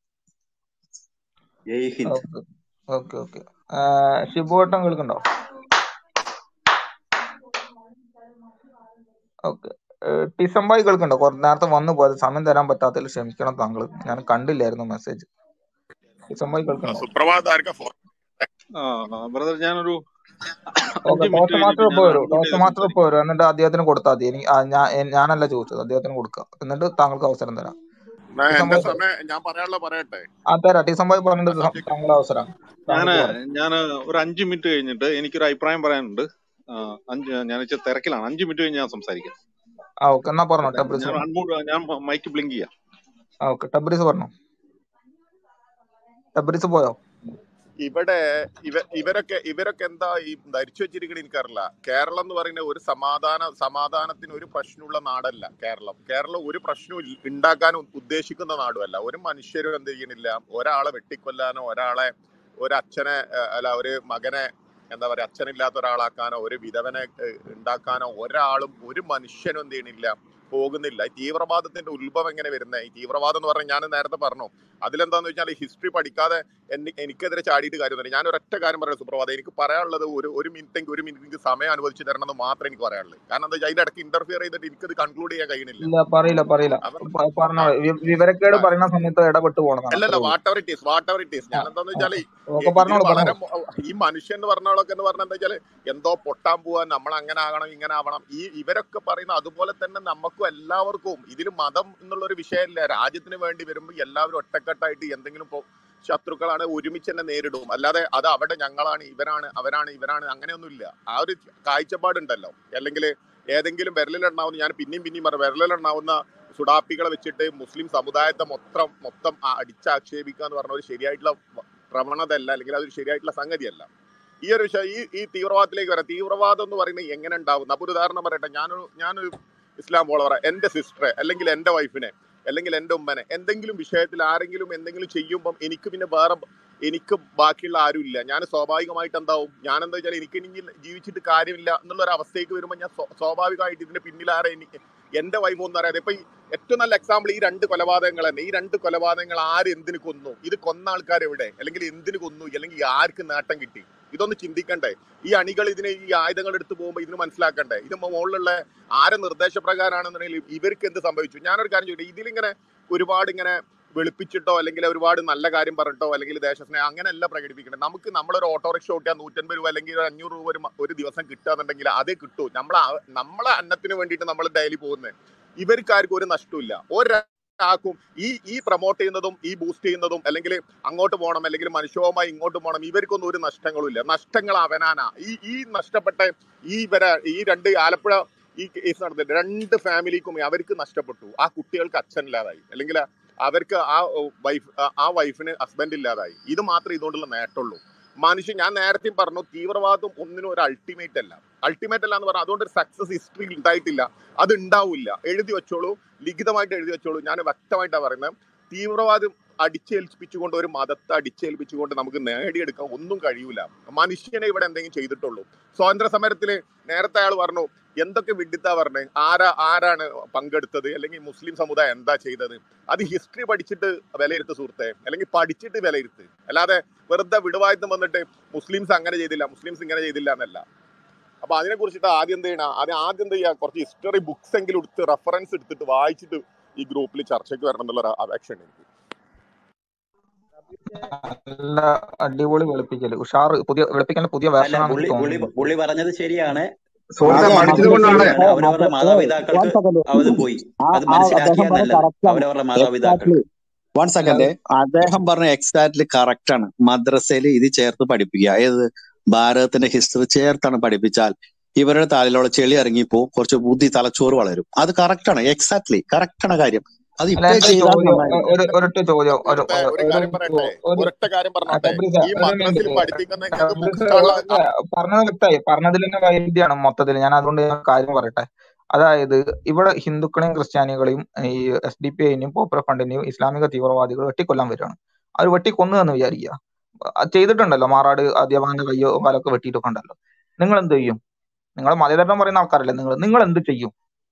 Jai Hind okay okay okay ഷിബുവട്ടം കേൾക്കണ്ടോ ഓക്കെ ടിസംബായി കേൾക്കണ്ടോ കുറച്ച് നേരത്തെ വന്നു പോയത് സമയം തരാൻ പറ്റാത്തതിൽ ക്ഷമിക്കണം താങ്കൾ ഞാൻ കണ്ടില്ലായിരുന്നു മെസ്സേജ് ടിസംബായി ആ, കേൾക്കണ്ടോ സുപ്രഭാത് ആർക്കാ ഫോൺ ബ്രദർ ഞാനൊരു ഓക്കെ അഞ്ച് മിനിറ്റ് ടോസ് മാസ്റ്റർ കഴിഞ്ഞിട്ട് ഇപ്പൊ ഞാൻ വരും ടോസ് മാസ്റ്റർ അൺമ്യൂട്ട് ചെയ്ത് സംസാരിക്കാം ഇപ്പൊ വരും എന്നിട്ട് അദ്ദേഹത്തിന് കൊടുത്താൽ മതി എനിക്ക് ആ, ഞാൻ എ- ഞാനല്ല ചോദിച്ചത് അദ്ദേഹത്തിന് കൊടുക്കുക എന്നിട്ട് താങ്കൾക്ക് അവസരം തരാം എന്നാ എന്റെ ടിസംബായി പറ സമയം ഞാൻ പറയാനുള്ള പറയട്ടെ ആ തരാം ടിസംബായി പറഞ്ഞിട്ട് ആ സം- സബ്ജക്ട് താങ്കളുടെ അവസരം ഞാന് താങ്കൾക്ക് പറയാം ഞാൻ ഒരു അഞ്ച് മിനിറ്റ് കഴിഞ്ഞിട്ട് എനിക്കൊരു അഭിപ്രായം പറയാനുണ്ട് ആ, അഞ്ച് ഞാൻ ഇച്ചിരി തിരക്കിലാണ് അഞ്ച് മിനിറ്റ് കഴിഞ്ഞ് ഞാൻ സംസാരിക്കാം ആ ഓക്കെ എന്നാ പറഞ്ഞോ ഓക്കെ ടബ്രിസ് ഞാൻ പറഞ്ഞു അൺമ്യൂട്ട് ഞാൻ മൈക്ക് ബ്ലിങ്ക് ചെയ്യാം ആ ഓക്കെ ടബ്രിസ് പറഞ്ഞോ ടബ്രിസ് പോയോ ഇവിടെ ഇവ ഇവരൊക്കെ ഇവരൊക്കെ എന്താ ഈ ധരിച്ചു വെച്ചിരിക്കണ എനിക്കറിയില്ല കേരളം എന്ന് പറയുന്ന ഒരു സമാധാന സമാധാനത്തിന് ഒരു പ്രശ്നമുള്ള നാടല്ല കേരളം കേരളം ഒരു പ്രശ്നവും ഇൽ- ഉണ്ടാക്കാൻ ഉ- ഉദ്ദേശിക്കുന്ന നാടുമല്ല ഒരു മനുഷ്യരും എന്ത് ചെയ്യണില്ല ഒരാളെ വെട്ടിക്കൊല്ലാനോ ഒരാളെ ഒരു അച്ഛനെ ഏഹ്, അല്ല ഒരു മകനെ എന്താ പറയാ അച്ഛനില്ലാത്ത ഒരാളാക്കാനോ ഒരു വിധവനെ ഏഹ്, ഉണ്ടാക്കാനോ ഒരാളും ഒരു മനുഷ്യനും എന്ത് ചെയ്യണില്ല പോകുന്നില്ല ഈ തീവ്രവാദത്തിന്റെ ഉത്ഭവം എങ്ങനെ വരുന്നത് ഈ തീവ്രവാദം എന്ന് പറഞ്ഞാൽ ഞാൻ നേരത്തെ പറഞ്ഞു അതിലെന്താന്ന് വെച്ചാൽ ഹിസ്റ്ററി പഠിക്കാതെ എന്നെ എനിക്കെതിരെ ചാടിയിട്ട് കാര്യമൊന്നുമില്ല ഞാൻ ഒരൊറ്റ കാര്യം പറയാം സുപ്രഭാതം എനിക്ക് പറയാനുള്ളത് ഒരു ഒരു മിനിറ്റ് ഒരു മിനിറ്റ് എനിക്ക് സമയം അനുവദിച്ച് തരണം എന്ന് മാത്രമേ എനിക്ക് പറയാനുള്ളൂ കാരണം എന്താ വെച്ചാൽ അതിന്റെ ഇടയ്ക്ക് ഇന്റർഫിയർ ചെയ്തിട്ട് എനിക്കത് കൺക്ലൂഡ് ചെയ്യാൻ കഴിയണില്ല ഇല്ല പറയില്ല പറയില്ല അപ്പം പ- പറഞ്ഞോ ആ വി- വിവരക്കേട് ആ, പറയുന്ന സമയത്ത് ഇടപെട്ട് പോകണതാണ് അല്ലല്ല അത്രേ ഉള്ളൂ whatever it is whatever it is ആ ഞാൻ എന്താന്ന് ആ, വെച്ചാൽ ഓക്കെ ഇതിൽ പറഞ്ഞോളൂ വളരെ പറഞ്ഞോളൂ മൊ- ഈ മനുഷ്യൻ എന്ന് പറഞ്ഞവളൊക്കെ എന്ന് പറഞ്ഞാൽ എന്താ വെച്ചാൽ എന്തോ പൊട്ടാൻ പോവാൻ നമ്മൾ അങ്ങനെ ആകണം ഇങ്ങനെ ആവണം ഈ ഇവരൊക്കെ പറയുന്ന അതുപോലെ തന്നെ നമുക്കും എല്ലാവർക്കും ഇതിൽ മതം എന്നുള്ള ഒരു വിഷയമില്ല രാജ്യത്തിന് വേണ്ടി വരുമ്പോൾ എല്ലാവരും ഒറ്റക്കെട്ടായിട്ട് എന്തെങ്കിലും ഇപ്പൊ ശത്രുക്കളാണ് ഒരുമിച്ച് തന്നെ നേരിടും അല്ലാതെ അത് അവിടെ ഞങ്ങളാണ് ഇവരാണ് അവരാണ് ഇവരാണ് അങ്ങനെയൊന്നുമില്ല ആ ഒരു കാഴ്ചപ്പാടുണ്ടല്ലോ അല്ലെങ്കിൽ ഏതെങ്കിലും വിരലിലെണ്ണാവുന്ന ഞാൻ പിന്നെയും പിന്നെയും പറയാം വിരലിലെണ്ണാവുന്ന സുഡാപ്പികളെ വെച്ചിട്ട് മുസ്ലിം സമുദായത്തെ മൊത്തം മൊത്തം ആ- അടിച്ചാക്ഷേപിക്കുക എന്ന് പറഞ്ഞ ഒരു ശരിയായിട്ടുള്ള വ- പ്രവണത അല്ല അല്ലെങ്കിൽ അതൊരു ശരിയായിട്ടുള്ള സംഗതിയല്ല ഈ ഒരു വിഷയം ഈ ഈ തീവ്രവാദത്തിലേക്ക് വരാം തീവ്രവാദം എന്ന് പറയുന്നത് എങ്ങനെ ഉണ്ടാവുന്നു അപ്പൊ ഒരു ഉദാഹരണം പറയട്ടെ ഞാനൊരു ഞാനൊരു ഇസ്ലാം ഫോളോവറെ എന്റെ സിസ്റ്ററെ അല്ലെങ്കിൽ എന്റെ വൈഫിനെ അല്ലെങ്കിൽ എന്റെ ഉമ്മനെ എന്തെങ്കിലും വിഷയത്തിൽ ആരെങ്കിലും എന്തെങ്കിലും ചെയ്യുമ്പം എനിക്ക് പിന്നെ വേറെ എനിക്ക് ബാക്കിയുള്ള ആരും ഇല്ല ഞാൻ സ്വാഭാവികമായിട്ട് എന്താവും ഞാൻ എന്താ വെച്ചാൽ എനിക്ക് ഇനി ജീവിച്ചിട്ട് കാര്യമില്ല എന്നുള്ള ഒരു അവസ്ഥയ്ക്ക് വരുമ്പോൾ ഞാൻ സ്വ- സ്വാഭാവികമായിട്ട് ഇതിന്റെ പിന്നിലാരെ എനിക്ക് എന്റെ വൈഫ് ഒന്നും അറിയാതെ ഇപ്പൊ ഈ ഏറ്റവും നല്ല എക്സാമ്പിൾ ഈ രണ്ട് കൊലപാതകങ്ങൾ തന്നെ ഈ രണ്ട് കൊലപാതകങ്ങൾ ആര് എന്തിനു കൊന്നു ഇത് കൊന്ന ആൾക്കാർ എവിടെ അല്ലെങ്കിൽ എന്തിനു കൊന്നു അല്ലെങ്കിൽ ആർക്ക് നേട്ടം കിട്ടി ഇതൊന്ന് ചിന്തിക്കണ്ടേ ഈ അണികൾ ഇതിനെ ഈ ആയുധങ്ങൾ എടുത്തു പോകുമ്പോൾ ഇതിന് മനസ്സിലാക്കണ്ടേ ഇത് മുകളിലുള്ള ആരെ നിർദ്ദേശപ്രകാരമാണെന്നുണ്ടെങ്കിൽ ഇവർക്ക് എന്ത് സംഭവിച്ചു ഞാനൊരു കാര്യം ചോദിക്കട്ടെ ഇതിലിങ്ങനെ ഒരുപാട് ഇങ്ങനെ വെളുപ്പിച്ചിട്ടോ അല്ലെങ്കിൽ ഒരുപാട് നല്ല കാര്യം പറഞ്ഞിട്ടോ അല്ലെങ്കിൽ ദേശസ്നേഹം അങ്ങനെയല്ല പ്രകടിപ്പിക്കേണ്ടത് നമുക്ക് നമ്മളൊരു ഓട്ടോറിക്ഷ ഓട്ടിയാൽ നൂറ്റൻപത് രൂപ അല്ലെങ്കിൽ ഒരു അഞ്ഞൂറ് രൂപ ഒരു മ- ഒരു ദിവസം കിട്ടുകയെന്നുണ്ടെങ്കിൽ അതേ കിട്ടൂ നമ്മളെ ആ- നമ്മളെ അന്നത്തിന് വേണ്ടിയിട്ട് നമ്മൾ ഡെയിലി പോകുന്നത് ഇവർക്കാർക്കും ഒരു നഷ്ടമില്ല ഒരാൾക്കും ഈ ഈ പ്രൊമോട്ട് ചെയ്യുന്നതും ഈ ബൂസ്റ്റ് ചെയ്യുന്നതും അല്ലെങ്കിൽ അങ്ങോട്ട് പോകണം അല്ലെങ്കിൽ മനുഷ്യവുമായി ഇങ്ങോട്ട് പോകണം ഇവർക്കൊന്നും ഒരു നഷ്ടങ്ങളും ഇല്ല നഷ്ടങ്ങൾ അവനാനാ ഈ ഈ നഷ്ടപ്പെട്ട ഈ വരെ ഈ രണ്ട് ആലപ്പുഴ ഈ കേസ് നടന്നിട്ട് രണ്ട് ഫാമിലിക്കും അവർക്ക് നഷ്ടപ്പെട്ടു ആ കുട്ടികൾക്ക് അച്ഛനില്ലാതായി അല്ലെങ്കിൽ അവർക്ക് ആ വൈഫ് ആ വൈഫിന് ഹസ്ബൻഡ് ഇല്ലാതായി ഇത് മാത്രമേ ഇതുകൊണ്ടുള്ള നേട്ടമുള്ളൂ മനുഷ്യൻ ഞാൻ നേരത്തെ പറഞ്ഞു തീവ്രവാദം ഒന്നിനും ഒരു അൾട്ടിമേറ്റ് അല്ല അൾട്ടിമേറ്റ് അല്ല എന്ന് പറഞ്ഞാൽ അതുകൊണ്ട് ഒരു സക്സസ് ഹിസ്റ്ററി ഉണ്ടായിട്ടില്ല അത് ഉണ്ടാവില്ല എഴുതി വെച്ചോളൂ ലിഖിതമായിട്ട് എഴുതി വെച്ചോളൂ ഞാൻ വ്യക്തമായിട്ടാണ് പറയുന്നത് തീവ്രവാദം അടിച്ചേൽപ്പിച്ചുകൊണ്ട് ഒരു മതത്തെ അടിച്ചേൽപ്പിച്ചുകൊണ്ട് നമുക്ക് നേടിയെടുക്കാൻ ഒന്നും കഴിയൂല മനുഷ്യനെ ഇവിടെ എന്തെങ്കിലും ചെയ്തിട്ടുള്ളൂ സ്വാതന്ത്ര്യ സമരത്തില് നേരത്തെ അയാൾ പറഞ്ഞു എന്തൊക്കെ വിഡിത്താ പറഞ്ഞേ ആരാ ആരാണ് പങ്കെടുത്തത് അല്ലെങ്കിൽ മുസ്ലിം സമുദായം എന്താ ചെയ്തത് അത് ഹിസ്റ്ററി പഠിച്ചിട്ട് വിലയിരുത്ത് സുഹൃത്തെ അല്ലെങ്കിൽ പഠിച്ചിട്ട് വിലയിരുത്ത് അല്ലാതെ വെറുതെ വിടുവായത്തും വന്നിട്ട് മുസ്ലിംസ് അങ്ങനെ ചെയ്തില്ല മുസ്ലിംസ് ഇങ്ങനെ ചെയ്തില്ല എന്നല്ല അപ്പൊ അതിനെ കുറിച്ചിട്ട് ആദ്യം എന്ത് ചെയ്യണം ആദ്യം ആദ്യം എന്ത് ചെയ്യുക കുറച്ച് ഹിസ്റ്ററി ബുക്സ് എങ്കിലും എടുത്ത് റെഫറൻസ് എടുത്തിട്ട് വായിച്ചിട്ട് ഈ ഗ്രൂപ്പിൽ ചർച്ചയ്ക്ക് വരണം എന്നുള്ള ഒരു അപേക്ഷ ഉണ്ട് എനിക്ക് നല്ല അടിപൊളി വെളുപ്പിക്കല് ഉഷാർ പുതിയ വെളുപ്പിക്കലിന്റെ പുതിയ അല്ല വേർഷൻ ആണ് പുള്ളി എനിക്ക് പുള്ളി തോന്നുന്നത് പുള്ളി പറഞ്ഞത് ശരിയാണ് സുഹൃത്തെ അതെ പഠിച്ചത് മതം കൊണ്ടാണ് ശരിയാണ് അവരവരുടെ മത ഏ വൺ മാതാപിതാക്കൾക്ക് സെക്കൻഡ് അത് പോയി ആ അത് ആ അദ്ദേഹം മനസ്സിലാക്കിയാൽ പറഞ്ഞ നല്ലത് കറക്റ്റ് ആണ് അവരവരുടെ എക്സാക്ട്ലി മാതാപിതാക്കൾക്ക് വൺ അല്ല സെക്കൻഡ് അദ്ദേഹം പറഞ്ഞ എക്സാക്ട്ലി കറക്റ്റ് ആണ് മദ്രസയിൽ ഇത് ചേർത്ത് പഠിപ്പിക്കുക ഏത് ഭാരതത്തിന്റെ ഹിസ്റ്ററി ചേർത്താണ് പഠിപ്പിച്ചാൽ ഇവരുടെ തലയിലുള്ള ചെളി ഇറങ്ങിപ്പോ കുറച്ച് ബുദ്ധി തലച്ചോറ് വളരും അത് കറക്റ്റ് ആണ് എക്സാക്ട്ലി കറക്റ്റ് ആണ് കാര്യം അത് അല്ല ഇപ്പൊ എന്റെ ചെയ്താൽ ചോദ്യം നന്നായിരിക്കും ഒരു ഒരൊറ്റ ചോദ്യം ഒരു നേരത്തെ ഒരു ഒരു ഒരു കാര്യം പറയട്ടെ ഒരു ഒരൊറ്റ കാര്യം ആ, പറഞ്ഞോട്ടെ തബ്രീസ ഈ ഒരു മദ്രസിൽ മിനിറ്റ് പഠിപ്പിക്കുന്ന നിങ്ങൾക്ക് ബുക്ക് തബ്രീസ് സ്റ്റാളിൽ ഒരു പറഞ്ഞത് വ്യക്തമായി പറഞ്ഞതിൽ തന്നെ വൈരുദ്ധ്യമാണ് മൊത്തത്തിൽ ഞാൻ അതുകൊണ്ട് ഞാൻ കാര്യം പറയട്ടെ അതായത് ഇവിടെ ഹിന്ദുക്കളെയും ക്രിസ്ത്യാനികളെയും ഈ എസ് ഡി പി ഐനെയും പോപ്പുലർ ഫ്രണ്ടിനെയും ഇസ്ലാമിക തീവ്രവാദികൾ വെട്ടിക്കൊല്ലാൻ വരികയാണ് അവർ വെട്ടിക്കൊന്നു എന്ന് വിചാരിക്കുക അത് ചെയ്തിട്ടുണ്ടല്ലോ മാറാട് അധ്യാപകന്റെ കയ്യോ കാലൊക്കെ വെട്ടിയിട്ടൊക്കെ ഉണ്ടല്ലോ നിങ്ങൾ എന്ത് ചെയ്യും നിങ്ങൾ മതേതരം പറയുന്ന ആൾക്കാരല്ലേ നിങ്ങൾ നിങ്ങൾ എന്ത് ചെയ്യും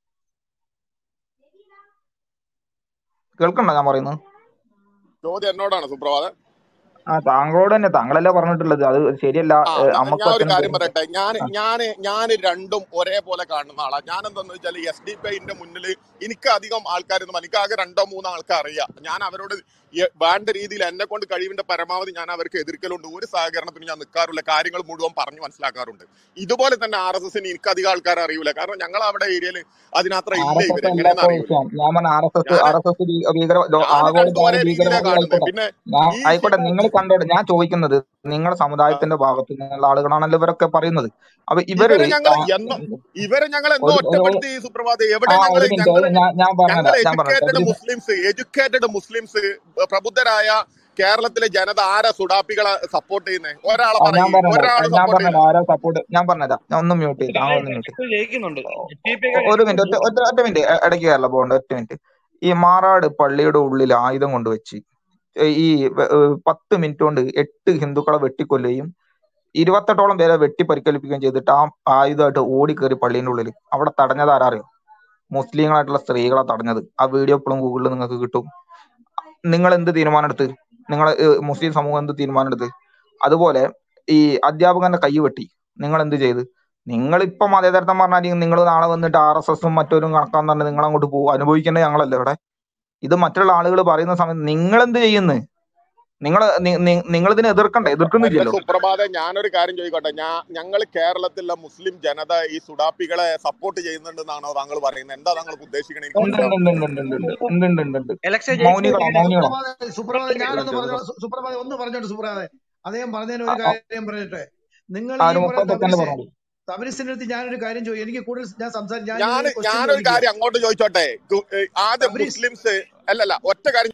കേൾക്കണ്ടോ ഞാൻ പറയുന്നത് ചോദ്യം എന്നോടാണ് സുപ്രഭാതം ആ താങ്കളോട് തന്നെ താങ്കളല്ലേ പറഞ്ഞിട്ടുള്ളത് അത് ശരിയല്ല ആ ഏഹ് ന- അമ്മക്കും ഞാൻ ഒരു അച്ഛനും കാര്യം പേരും പറയട്ടെ ഞാൻ ആ, ഞാൻ ഞാൻ രണ്ടും ഒരേപോലെ കാണുന്ന ആളാ ഞാൻ എന്താന്ന് വെച്ചാൽ എസ് ഡി പി ഐന്റെ മുന്നിൽ എനിക്ക് അധികം ആൾക്കാരൊന്നും എനിക്ക് ആകെ രണ്ടോ മൂന്നോ ആൾക്കാർ അറിയാം ഞാൻ അവരോട് ഈ വേണ്ട രീതിയിൽ എന്നെ കൊണ്ട് കഴിവിന്റെ പരമാവധി ഞാൻ അവർക്ക് എതിർക്കലുണ്ട് ഒരു സഹകരണത്തിന് ഞാൻ നിൽക്കാറില്ല കാര്യങ്ങൾ മുഴുവൻ പറഞ്ഞു മനസ്സിലാക്കാറുണ്ട് ഇതുപോലെ തന്നെ ആർ എസ് എസിന് എനിക്ക് അധികം ആൾക്കാരെ അറിയൂല കാരണം ഞങ്ങൾ അവിടെ ഏരിയയിൽ അതിനത്ര ആർ ഇല്ല എസ് എസ് ഇവര് അല്ല എങ്ങനെയെന്ന് ഇപ്പൊ അറിയൂല വിഷയം ഞാൻ പറഞ്ഞ ആർ എസ് എസ് ഞാൻ ആർ എസ് എസ് ഭീകര ലോ- ഞാൻ ആഗോള രണ്ടും ഒരേ രീതിയിലാണ് ഭീകരവാദി കാണുന്നത് ആയിക്കോട്ടെ പിന്നെ ഞാൻ ഈ ആയിക്കോട്ടെ ഹിന്ദു നിങ്ങൾ കണ്ടോട്ടെ ഞാൻ ചോദിക്കുന്നത് നിങ്ങളുടെ ആ, സമുദായത്തിന്റെ ഭാഗത്ത് നിന്നുള്ള ആളുകളാണല്ലോ ഇവരൊക്കെ പറയുന്നത് അപ്പൊ ഇവര് ഇവരെ ഞങ്ങൾ ആ, എന്നോ ഇവരെ ഞങ്ങൾ എന്നോ ഒരു ഒരു ഒറ്റപ്പെടുത്തി ഈ സുപ്രഭാത് ആ എവിടെ ഞങ്ങൾ ഒരു മിനിറ്റ് ഞങ്ങൾ ഞാൻ ഞാൻ ഞങ്ങൾ പറഞ്ഞുതരാം ഞാൻ പറഞ്ഞുതരാം എഡ്യൂക്കേറ്റഡ് തദ്ദേശ മുസ്ലിംസ് എഡ്യൂക്കേറ്റഡ് മുസ്ലിംസ് പ്രബുദ്ധരായ കേരളത്തിലെ ജനത ആരാ സുഡാപ്പികളെ സപ്പോർട്ട് ചെയ്യുന്നത് ഒരാളെ ആ ഞാൻ പറയും പറഞ്ഞുതരാം ഒരാളും ഞാൻ സപ്പോർട്ട് പറഞ്ഞുതരാം ചെയ്യില്ല ആരാ സപ്പോർട്ട് ഞാൻ പറഞ്ഞുതരാം ഞാൻ ഒന്ന് മ്യൂട്ട് ചെയ്ത് താങ്കൾ ഒന്ന് മ്യൂട്ട് ഇപ്പൊ ജയിക്കുന്നുണ്ട് ടി ഒരു മിനിറ്റ് ഒറ്റ ഒറ്റ ഒറ്റ മിനിറ്റ് ഇ- ഇടയ്ക്ക് കയറല പോകണ്ട ഒറ്റ മിനിറ്റ് ഈ മാറാട് പള്ളിയുടെ ഉള്ളിൽ ആയുധം കൊണ്ടുവച്ച് ഈ വ- ഏഹ് പത്ത് മിനിറ്റ് കൊണ്ട് എട്ട് ഹിന്ദുക്കളെ വെട്ടിക്കൊല്ലുകയും ഇരുപത്തെട്ടോളം പേരെ വെട്ടി പരിക്കേൽപ്പിക്കുകയും ചെയ്തിട്ട് ആ ആയുധമായിട്ട് ഓടിക്കേറി പള്ളീന്റെ ഉള്ളിൽ അവിടെ തടഞ്ഞത് ആരാ അറിയോ മുസ്ലിങ്ങളായിട്ടുള്ള സ്ത്രീകളെ തടഞ്ഞത് ആ വീഡിയോ ഇപ്പോഴും ഗൂഗിളിൽ നിങ്ങൾക്ക് കിട്ടും നിങ്ങൾ എന്ത് തീരുമാനം എടുത്ത് നിങ്ങൾ മുസ്ലിം സമൂഹം എന്ത് തീരുമാനം എടുത്ത് അതുപോലെ ഈ അധ്യാപകന്റെ കൈ വെട്ടി നിങ്ങൾ എന്ത് ചെയ്ത് നിങ്ങൾ ഇപ്പൊ മതേതരത്വം പറഞ്ഞാൽ നിങ്ങൾ നാളെ വന്നിട്ട് ആർ എസ് എസും മറ്റവരും കണക്കാന്ന് പറഞ്ഞ് നിങ്ങൾ അങ്ങോട്ട് പോകും അനുഭവിക്കേണ്ടത് ഞങ്ങളല്ലേ ഇവിടെ ഇത് മറ്റുള്ള ആളുകൾ പറയുന്ന സമയത്ത് നിങ്ങൾ എന്ത് ചെയ്യുന്നു നിങ്ങൾ നിങ്ങൾ ഇതിനെ എതിർക്കണ്ടേ എന്റെ എതിർക്കുന്നില്ലല്ലോ സുപ്രഭാതം ഞാനൊരു കാര്യം ചോദിക്കട്ടെ ഞാൻ ഞങ്ങൾ കേരളത്തിലെ മുസ്ലിം ജനത ഈ സുഡാപ്പികളെ സപ്പോർട്ട് ചെയ്യുന്നുണ്ടെന്നാണോ താങ്കൾ പറയുന്നത് എന്താ താങ്കൾ ഉദ്ദേശിക്കണത് എനിക്ക് ഉണ്ട് ഉണ്ട് മനസ്സിലാവുന്നില്ല ഉണ്ട് ഉണ്ട് ഉണ്ട് ഉണ്ട് ഉണ്ട് ഉണ്ട് ഉണ്ട് ഉണ്ട് ഇലക്ഷൻ മൗനികളാ മൗനികളാ സുപ്രഭാത സുപ്രഭാത ഞാനൊന്ന് പറഞ്ഞു സുപ്രഭാത ഒന്ന് പറഞ്ഞോട്ട് സുപ്രഭാത അദ്ദേഹം പറഞ്ഞതിന് ഒരു കാര്യം പറയട്ടെ നിങ്ങൾ ആ ഈ ഒരു പറയുന്ന മുപ്പത് സെക്കൻഡ് തബരിസെ പറഞ്ഞോളൂ തബരിസിന്റെ അടുത്ത് ഞാനൊരു കാര്യം ചോദിക്കും എനിക്ക് കൂടുതൽ ഞാൻ സംസാരിക്കും ഞാൻ ഞാൻ നിങ്ങളൊരു ക്വസ്റ്റ്യൻ ഞാനൊരു ചോദിക്കുക കാര്യം അങ്ങോട്ട് ചോദിച്ചോട്ടെ കു- ഏ, ആദ്യം തബരിസ് മുസ്ലിംസ് അല്ലല്ല ഒറ്റ കാര്യം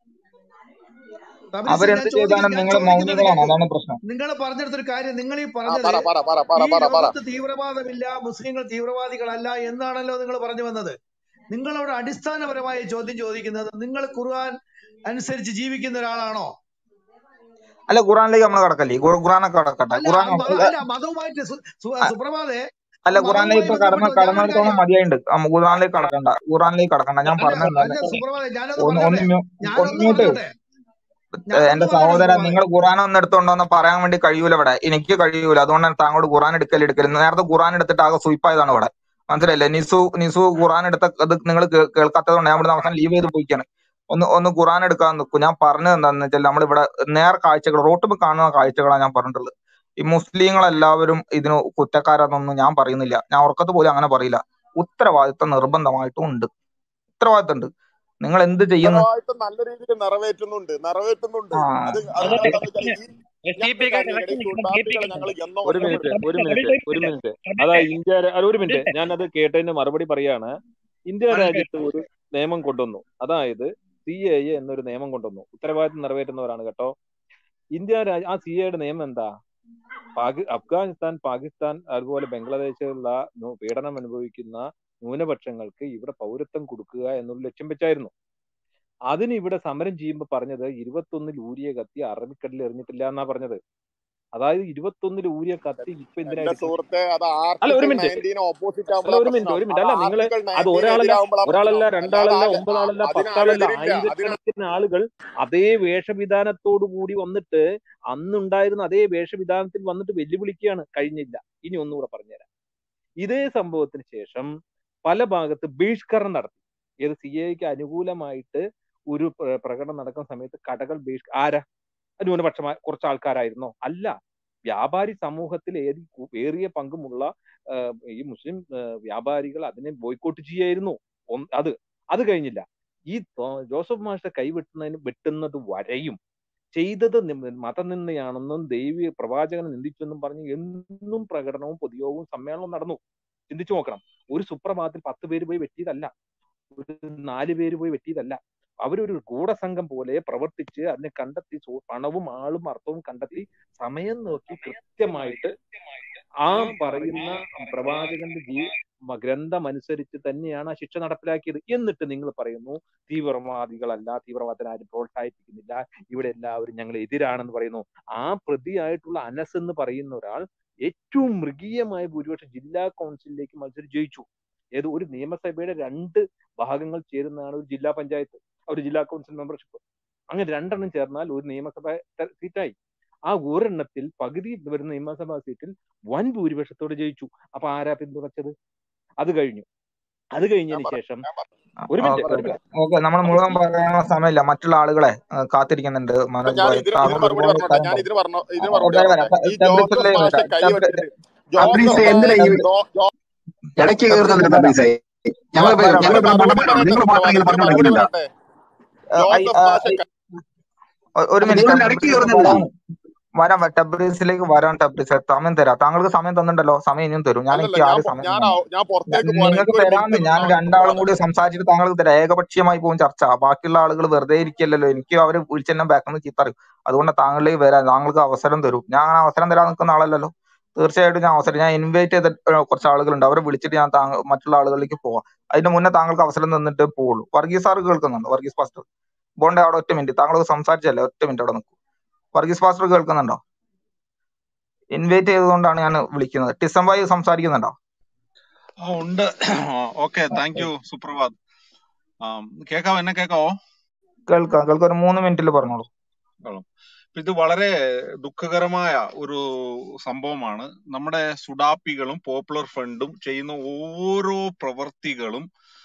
തബരിസെ ഞാൻ അവരെന്ത് ചോദിക്കുന്നത് ചെയ്താലും ഞാൻ നിങ്ങൾ ചോദിക്കുന്നത് മൗനികളാണ് കേൾക്കൂ അതാണ് പ്രശ്നം നിങ്ങൾ പറഞ്ഞെടുത്തൊരു കാര്യം നിങ്ങൾ ഈ ആ പറഞ്ഞത് പറ പറ പറ പറ ഈ പറ പറ ലോകത്ത് തീവ്രവാദമില്ല മുസ്ലിങ്ങൾ തീവ്രവാദികളല്ല എന്നാണല്ലോ നിങ്ങൾ പറഞ്ഞു വന്നത് നിങ്ങളോട് അടിസ്ഥാനപരമായ ചോദ്യം ചോദിക്കുന്നത് നിങ്ങൾ ഖുർആൻ അനുസരിച്ച് ജീവിക്കുന്ന ഒരാളാണോ അല്ല ഖുറാനിലേക്ക് നമ്മൾ കടക്കല്ലേ ഖുർ- ഖുറാനൊക്കെ കടക്കട്ടെ അല്ല ഖുറാൻ ആ മത അല്ല മതവുമായിട്ട് സു- സു- സുപ്രഭാതെ അല്ല ആ ഖുറാനിലേക്ക് മതവുമായി ഇപ്പൊ കടന്ന ബന്ധപ്പെട്ട് ഞാനൊരു കടന്നിടത്തോളം കാര്യം മതിയായിട്ടുണ്ട് ആ, ഖുറാനിലേക്ക് കടക്കണ്ട ഖുറാനിലേക്ക് കടക്കണ്ട ഞാൻ അല്ല പറഞ്ഞത് അല്ല എന്താണ് സുപ്രഭാതെ ഞാനൊന്ന് ഒന്ന് ഒന്ന് പറഞ്ഞോട്ടെ മ്യൂ- ഒന്ന് ഞാനൊന്ന് മ്യൂട്ട് പറഞ്ഞോട്ടെ ഏഹ് ഞാനൊന്ന് എന്റെ പറഞ്ഞോട്ടെ സഹോദര സുപ്രഭാതെ നിങ്ങൾ ഖുറാൻ ഒന്ന് എടുത്തോണ്ടോന്ന് പറയാൻ വേണ്ടി കഴിയൂല ഇവിടെ എനിക്ക് കഴിയൂല അതുകൊണ്ടാണ് താങ്കളോട് ഖുറാൻ എടുക്കൽ എടുക്കൽ നേരത്തെ ഖുറാൻ എടുത്തിട്ട് ആകെ സ്വീപ്പായതാണ് ഇവിടെ മനസ്സിലായില്ലേ നിസു നിസു ഖുറാൻ എടുത്ത അത് നിങ്ങൾ കേൾക്കാത്തത് കൊണ്ട് ഞാൻ ഇവിടെ അവസാനം ലീവ് ചെയ്ത് പോയിക്കാണ് ഒന്ന് ഒന്ന് ഖുറാൻ എടുക്കാൻ നിൽക്കും ഞാൻ പറഞ്ഞത് എന്താണെന്ന് വെച്ചാൽ നമ്മൾ ഇവിടെ നേർ കാഴ്ചകൾ റോട്ടിൽ കാണുന്ന കാഴ്ചകളാണ് ഞാൻ പറഞ്ഞിട്ടുള്ളത് ഈ മുസ്ലിങ്ങളെല്ലാവരും ഇതിന് കുറ്റക്കാരാണെന്നൊന്നും ഞാൻ പറയുന്നില്ല ഞാൻ ഉറക്കത്ത് പോലും അങ്ങനെ പറയില്ല ഉത്തരവാദിത്തം നിർബന്ധമായിട്ടും ഉണ്ട് ഉത്തരവാദിത്തം ഉണ്ട് നിങ്ങൾ എന്ത് ചെയ്യുന്നു ഉത്തരവാദിത്തം നല്ല രീതിയിൽ നിറവേറ്റുന്നുണ്ട് നിറവേറ്റുന്നുണ്ട് ആ അത് അതെ അതുകൊണ്ടെന്താന്ന് വെച്ചാൽ ഈ എസ് ഡി ഞാൻ പി ഒരു കാര്യം ചോദിക്കട്ടെ ഈ സുഡാപ്പികളെ ഞങ്ങൾ എന്നോ ഒരു മിനിറ്റ് ഒറ്റപ്പെടുത്തി ഒരു മിനിറ്റ് ഒരു മിനിറ്റ് അതാ ഇന്ത്യ അല്ല ഒരു മിനിറ്റ് ഞാൻ അത് കേട്ടതിന് മറുപടി പറയാണ് ഇന്ത്യ രാജ്യത്ത് ഒരു നിയമം കൊണ്ടുവന്നു അതായത് സി എ എന്നൊരു നിയമം കൊണ്ടുവന്നു ഉത്തരവാദിത്തം നിറവേറ്റുന്നവരാണ് കേട്ടോ ഇന്ത്യ രാജ്യ ആ സി എയുടെ നിയമം എന്താ പാകി അഫ്ഗാനിസ്ഥാൻ പാകിസ്ഥാൻ അതുപോലെ ബംഗ്ലാദേശിലുള്ള നു- പീഡനം അനുഭവിക്കുന്ന ന്യൂനപക്ഷങ്ങൾക്ക് ഇവിടെ പൗരത്വം കൊടുക്കുക എന്നുള്ള ലക്ഷ്യം വെച്ചായിരുന്നു അതിന് ഇവിടെ സമരം ചെയ്യുമ്പോൾ പറഞ്ഞത് ഇരുപത്തൊന്നിൽ ഊരിയ കത്തി അറബിക്കടലിൽ എറിഞ്ഞിട്ടില്ല എന്നാ പറഞ്ഞത് അതായത് ഇരുപത്തൊന്നിൽ ഊരിയ കത്തി ഇപ്പൊ എന്തിനാ എന്റെ എടുക്കുന്നത് സുഹൃത്തെ അത് അല്ല ഒരു ആർട്ടിക്കിൾ മിനിറ്റ് നയൻറ്റീന് ഓപ്പോസിറ്റ് അല്ല ആകുമ്പോഴാ ഒരു മിനിറ്റ് പ്രശ്നം ഒരു മിനിറ്റ് അത് അല്ല നിങ്ങള് ആർട്ടിക്കിൾ അത് നയൻറ്റീൻ ഒരാളല്ല എതിരാകുമ്പോഴാ ഒരാളല്ല പ്രശ്നം അല്ലാതെ രണ്ടാളല്ല അത് ഒമ്പതാളല്ല അതിനാരും പത്താളല്ല എതിരില്ല അതിന് ആയിരക്കണക്കിന് ആളുകൾ അതേ വേഷവിധാനത്തോടു കൂടി വന്നിട്ട് അന്നുണ്ടായിരുന്ന അതേ വേഷവിധാനത്തിൽ വന്നിട്ട് വെല്ലുവിളിക്കുകയാണ് കഴിഞ്ഞില്ല ഇനി ഒന്നുകൂടെ പറഞ്ഞുതരാം ഇതേ സംഭവത്തിന് ശേഷം പല ഭാഗത്ത് ബഹിഷ്കരണം നടത്തി ഏത് സി എക്ക് അനുകൂലമായിട്ട് ഒരു പ്ര- പ്രകടനം നടക്കുന്ന സമയത്ത് കടകൾ ബഹിഷ് ആരാ ന്യൂനപക്ഷമായ കുറച്ച് ആൾക്കാരായിരുന്നോ അല്ല വ്യാപാരി സമൂഹത്തിൽ ഏതി ഏറിയ പങ്കുമുള്ള ആ, ഈ മുസ്ലിം ആ, വ്യാപാരികൾ അതിനെ ബോയ്ക്കോട്ട് ചെയ്യായിരുന്നു ഒന്ന് അത് അത് കഴിഞ്ഞില്ല ഈ തോ- ജോസഫ് മാസ്റ്റർ കൈവെട്ടുന്നതിന് വെട്ടുന്നത് വരെയും ചെയ്തത് നി- മതനിന്ദയാണെന്നും ദൈവീയ പ്രവാചകനെ നിന്ദിച്ചെന്നും പറഞ്ഞ് എന്നും പ്രകടനവും പൊതുയോഗവും സമ്മേളനവും നടന്നു ചിന്തിച്ചു നോക്കണം ഒരു സുപ്രഭാതത്തിൽ പത്ത് പേര് പോയി വെട്ടിയതല്ല ഒരു നാല് പേര് പോയി വെട്ടിയതല്ല അവരൊരു ഗൂഢസംഘം പോലെ പ്രവർത്തിച്ച് അതിനെ കണ്ടെത്തി സു- പണവും ആളും അർത്ഥവും കണ്ടെത്തി സമയം നോക്കി കൃത്യമായിട്ട് ആ പറയുന്ന പ്രവാചകന്റെ ജീ മ- ഗ്രന്ഥം അനുസരിച്ച് തന്നെയാണ് ആ ശിക്ഷ നടപ്പിലാക്കിയത് എന്നിട്ട് നിങ്ങൾ പറയുന്നു തീവ്രവാദികളല്ല തീവ്രവാദത്തിന് ആരും പ്രോത്സാഹിപ്പിക്കുന്നില്ല ഇവിടെ എല്ലാവരും ഞങ്ങൾ എതിരാണെന്ന് പറയുന്നു ആ പ്രതിയായിട്ടുള്ള അനസ് എന്ന് പറയുന്ന ഒരാൾ ഏറ്റവും മൃഗീയമായ ഭൂരിപക്ഷം ജില്ലാ കൗൺസിലിലേക്ക് മത്സരം ജയിച്ചു ഏത് ഒരു നിയമസഭയുടെ രണ്ട് ഭാഗങ്ങൾ ചേരുന്നതാണ് ഒരു ജില്ലാ പഞ്ചായത്ത് ഒരു ജില്ലാ കൗൺസിൽ മെമ്പർഷിപ്പ് അങ്ങനെ രണ്ടെണ്ണം ചേർന്നാൽ ഒരു നിയമസഭ ത- സീറ്റായി ആ ഒരെണ്ണത്തിൽ പകുതി വരുന്ന നിയമസഭാ സീറ്റിൽ വൻ ഭൂരിപക്ഷത്തോടെ ജയിച്ചു അപ്പൊ ആരാ പിന്തുണച്ചത് അത് കഴിഞ്ഞു അത് കഴിഞ്ഞതിന് ശേഷം ഒരു മിനിറ്റ് ഒരു മിനിറ്റ് ഓക്കെ നമ്മൾ മുഴുവൻ പറയാനുള്ള സമയമില്ല മറ്റുള്ള ആളുകളെ ആ, കാത്തിരിക്കുന്നുണ്ട് അപ്പൊ മനോജ് ഞാൻ ഭായ് ഇതിന് താങ്കൾ ഇതിന് മറുപടി ഒരുപാട് പറഞ്ഞോട്ടെ ടൈം ഞാൻ പറഞ്ഞു ഇതിന് പറഞ്ഞ ഇതിന് ആ, മറുപടി വരാം പറഞ്ഞോട്ടെ വരാം ഈ ജോസഫ് ടെബ്രിസിലേക്ക് മാഷെ വരാം കൈ ടെബ്രി വെച്ചിട്ട് ജോസഫ് തബ്രീസെ എന്തിനാ ഈ ജോ ജോ ഇടയ്ക്ക് കയറുന്നത് ടെബ്രിസിൽ വരാം തബ്രീസെ ഞങ്ങൾ വ- വരാം ഞങ്ങൾ വരാം മറുപടി പറയട്ടെ നിങ്ങൾ മാത്രം ഇങ്ങനെ സുപ്രഭാതത്തിന് മറുപടി പറഞ്ഞുകൊണ്ടിരിക്കുന്നില്ല പറയട്ടെ ആ, ഐ- ജോസഫ് ആ, മാഷെ ഐ- കൈ ഒ- ഒരു അപ്പൊ മിനിറ്റ് നിങ്ങൾ ഇടയ്ക്ക് ടെബ്രിസിലേക്ക് കയറുന്നില്ല വരാം വരാം വ- ടെബ്രിസിലേക്ക് വരാം ടെബ്രിസ് സമയം തരാം താങ്കൾക്ക് സമയം തന്നിട്ടുണ്ടല്ലോ സമയം ഇനിയും തരും ഞാൻ അല്ലല്ല എനിക്ക് ഞാൻ ആരും പൊ- സമയം ഞാൻ തന്നു ആ- ഞാൻ ഞ- പുറത്തേക്ക് പോവാണ് നിങ്ങൾക്ക് എനിക്കൊരു തരാമെന്ന് മിനിറ്റ് ഞാൻ തന്നാ മതി രണ്ടാളും സുപ്രഭാതം കൂടി സംസാരിച്ചിട്ട് താങ്കൾക്ക് തരാം ഏകപക്ഷീയമായി പോകും ചർച്ച ബാക്കിയുള്ള ആളുകൾ വെറുതെ ഇരിക്കല്ലോ എനിക്ക് അവർ വിളിച്ചെന്നെ ബാക്കിൽ ചീത്ത അറിയും അതുകൊണ്ട് താങ്കളിലേക്ക് വരാം താങ്കൾക്ക് അവസരം തരും ഞാൻ അങ്ങനെ അവസരം തരാൻ നിൽക്കുന്ന ആളല്ലല്ലോ തീർച്ചയായിട്ടും ഞാൻ അവസരം ഞാൻ ഇൻവൈറ്റ് ചെയ്ത ഏഹ്, കുറച്ച് ആളുകളുണ്ട് അവരെ വിളിച്ചിട്ട് ഞാൻ താങ്കൾ മറ്റുള്ള ആളുകളിലേക്ക് പോവാം അതിന്റെ മുന്നേ താങ്കൾക്ക് അവസരം തന്നിട്ട് പോവുള്ളൂ വർഗീസ് സാർ കേൾക്കുന്നുണ്ടോ വർഗീസ് പാസ്റ്റർ ബോണ്ടെ അവിടെ ഒറ്റ മിനിറ്റ് താങ്കൾ സംസാരിച്ചല്ലേ ഒറ്റ മിനിറ്റ് അവിടെ നിൽക്കും വർഗീസ് പാസ്റ്റർ കേൾക്കുന്നുണ്ടോ ഇൻവൈറ്റ് ചെയ്തതുകൊണ്ടാണ് ഞാൻ വിളിക്കുന്നത് ടിസംബായി സംസാരിക്കുന്നുണ്ടോ ആ ഉണ്ട് ഓക്കെ താങ്ക് യു സുപ്രഭാത് ആം, കേക്കാവോ എന്നെ കേക്കാവോ കേൾക്കാം കേൾക്കാം ഒരു മൂന്ന് മിനിറ്റിൽ പറഞ്ഞോളൂ കൊള്ളാം. ഇപ്പൊ ഇത് വളരെ ദുഃഖകരമായ ഒരു സംഭവമാണ് നമ്മുടെ സുഡാപ്പികളും പോപ്പുലർ ഫ്രണ്ടും ചെയ്യുന്ന ഓരോ പ്രവർത്തികളും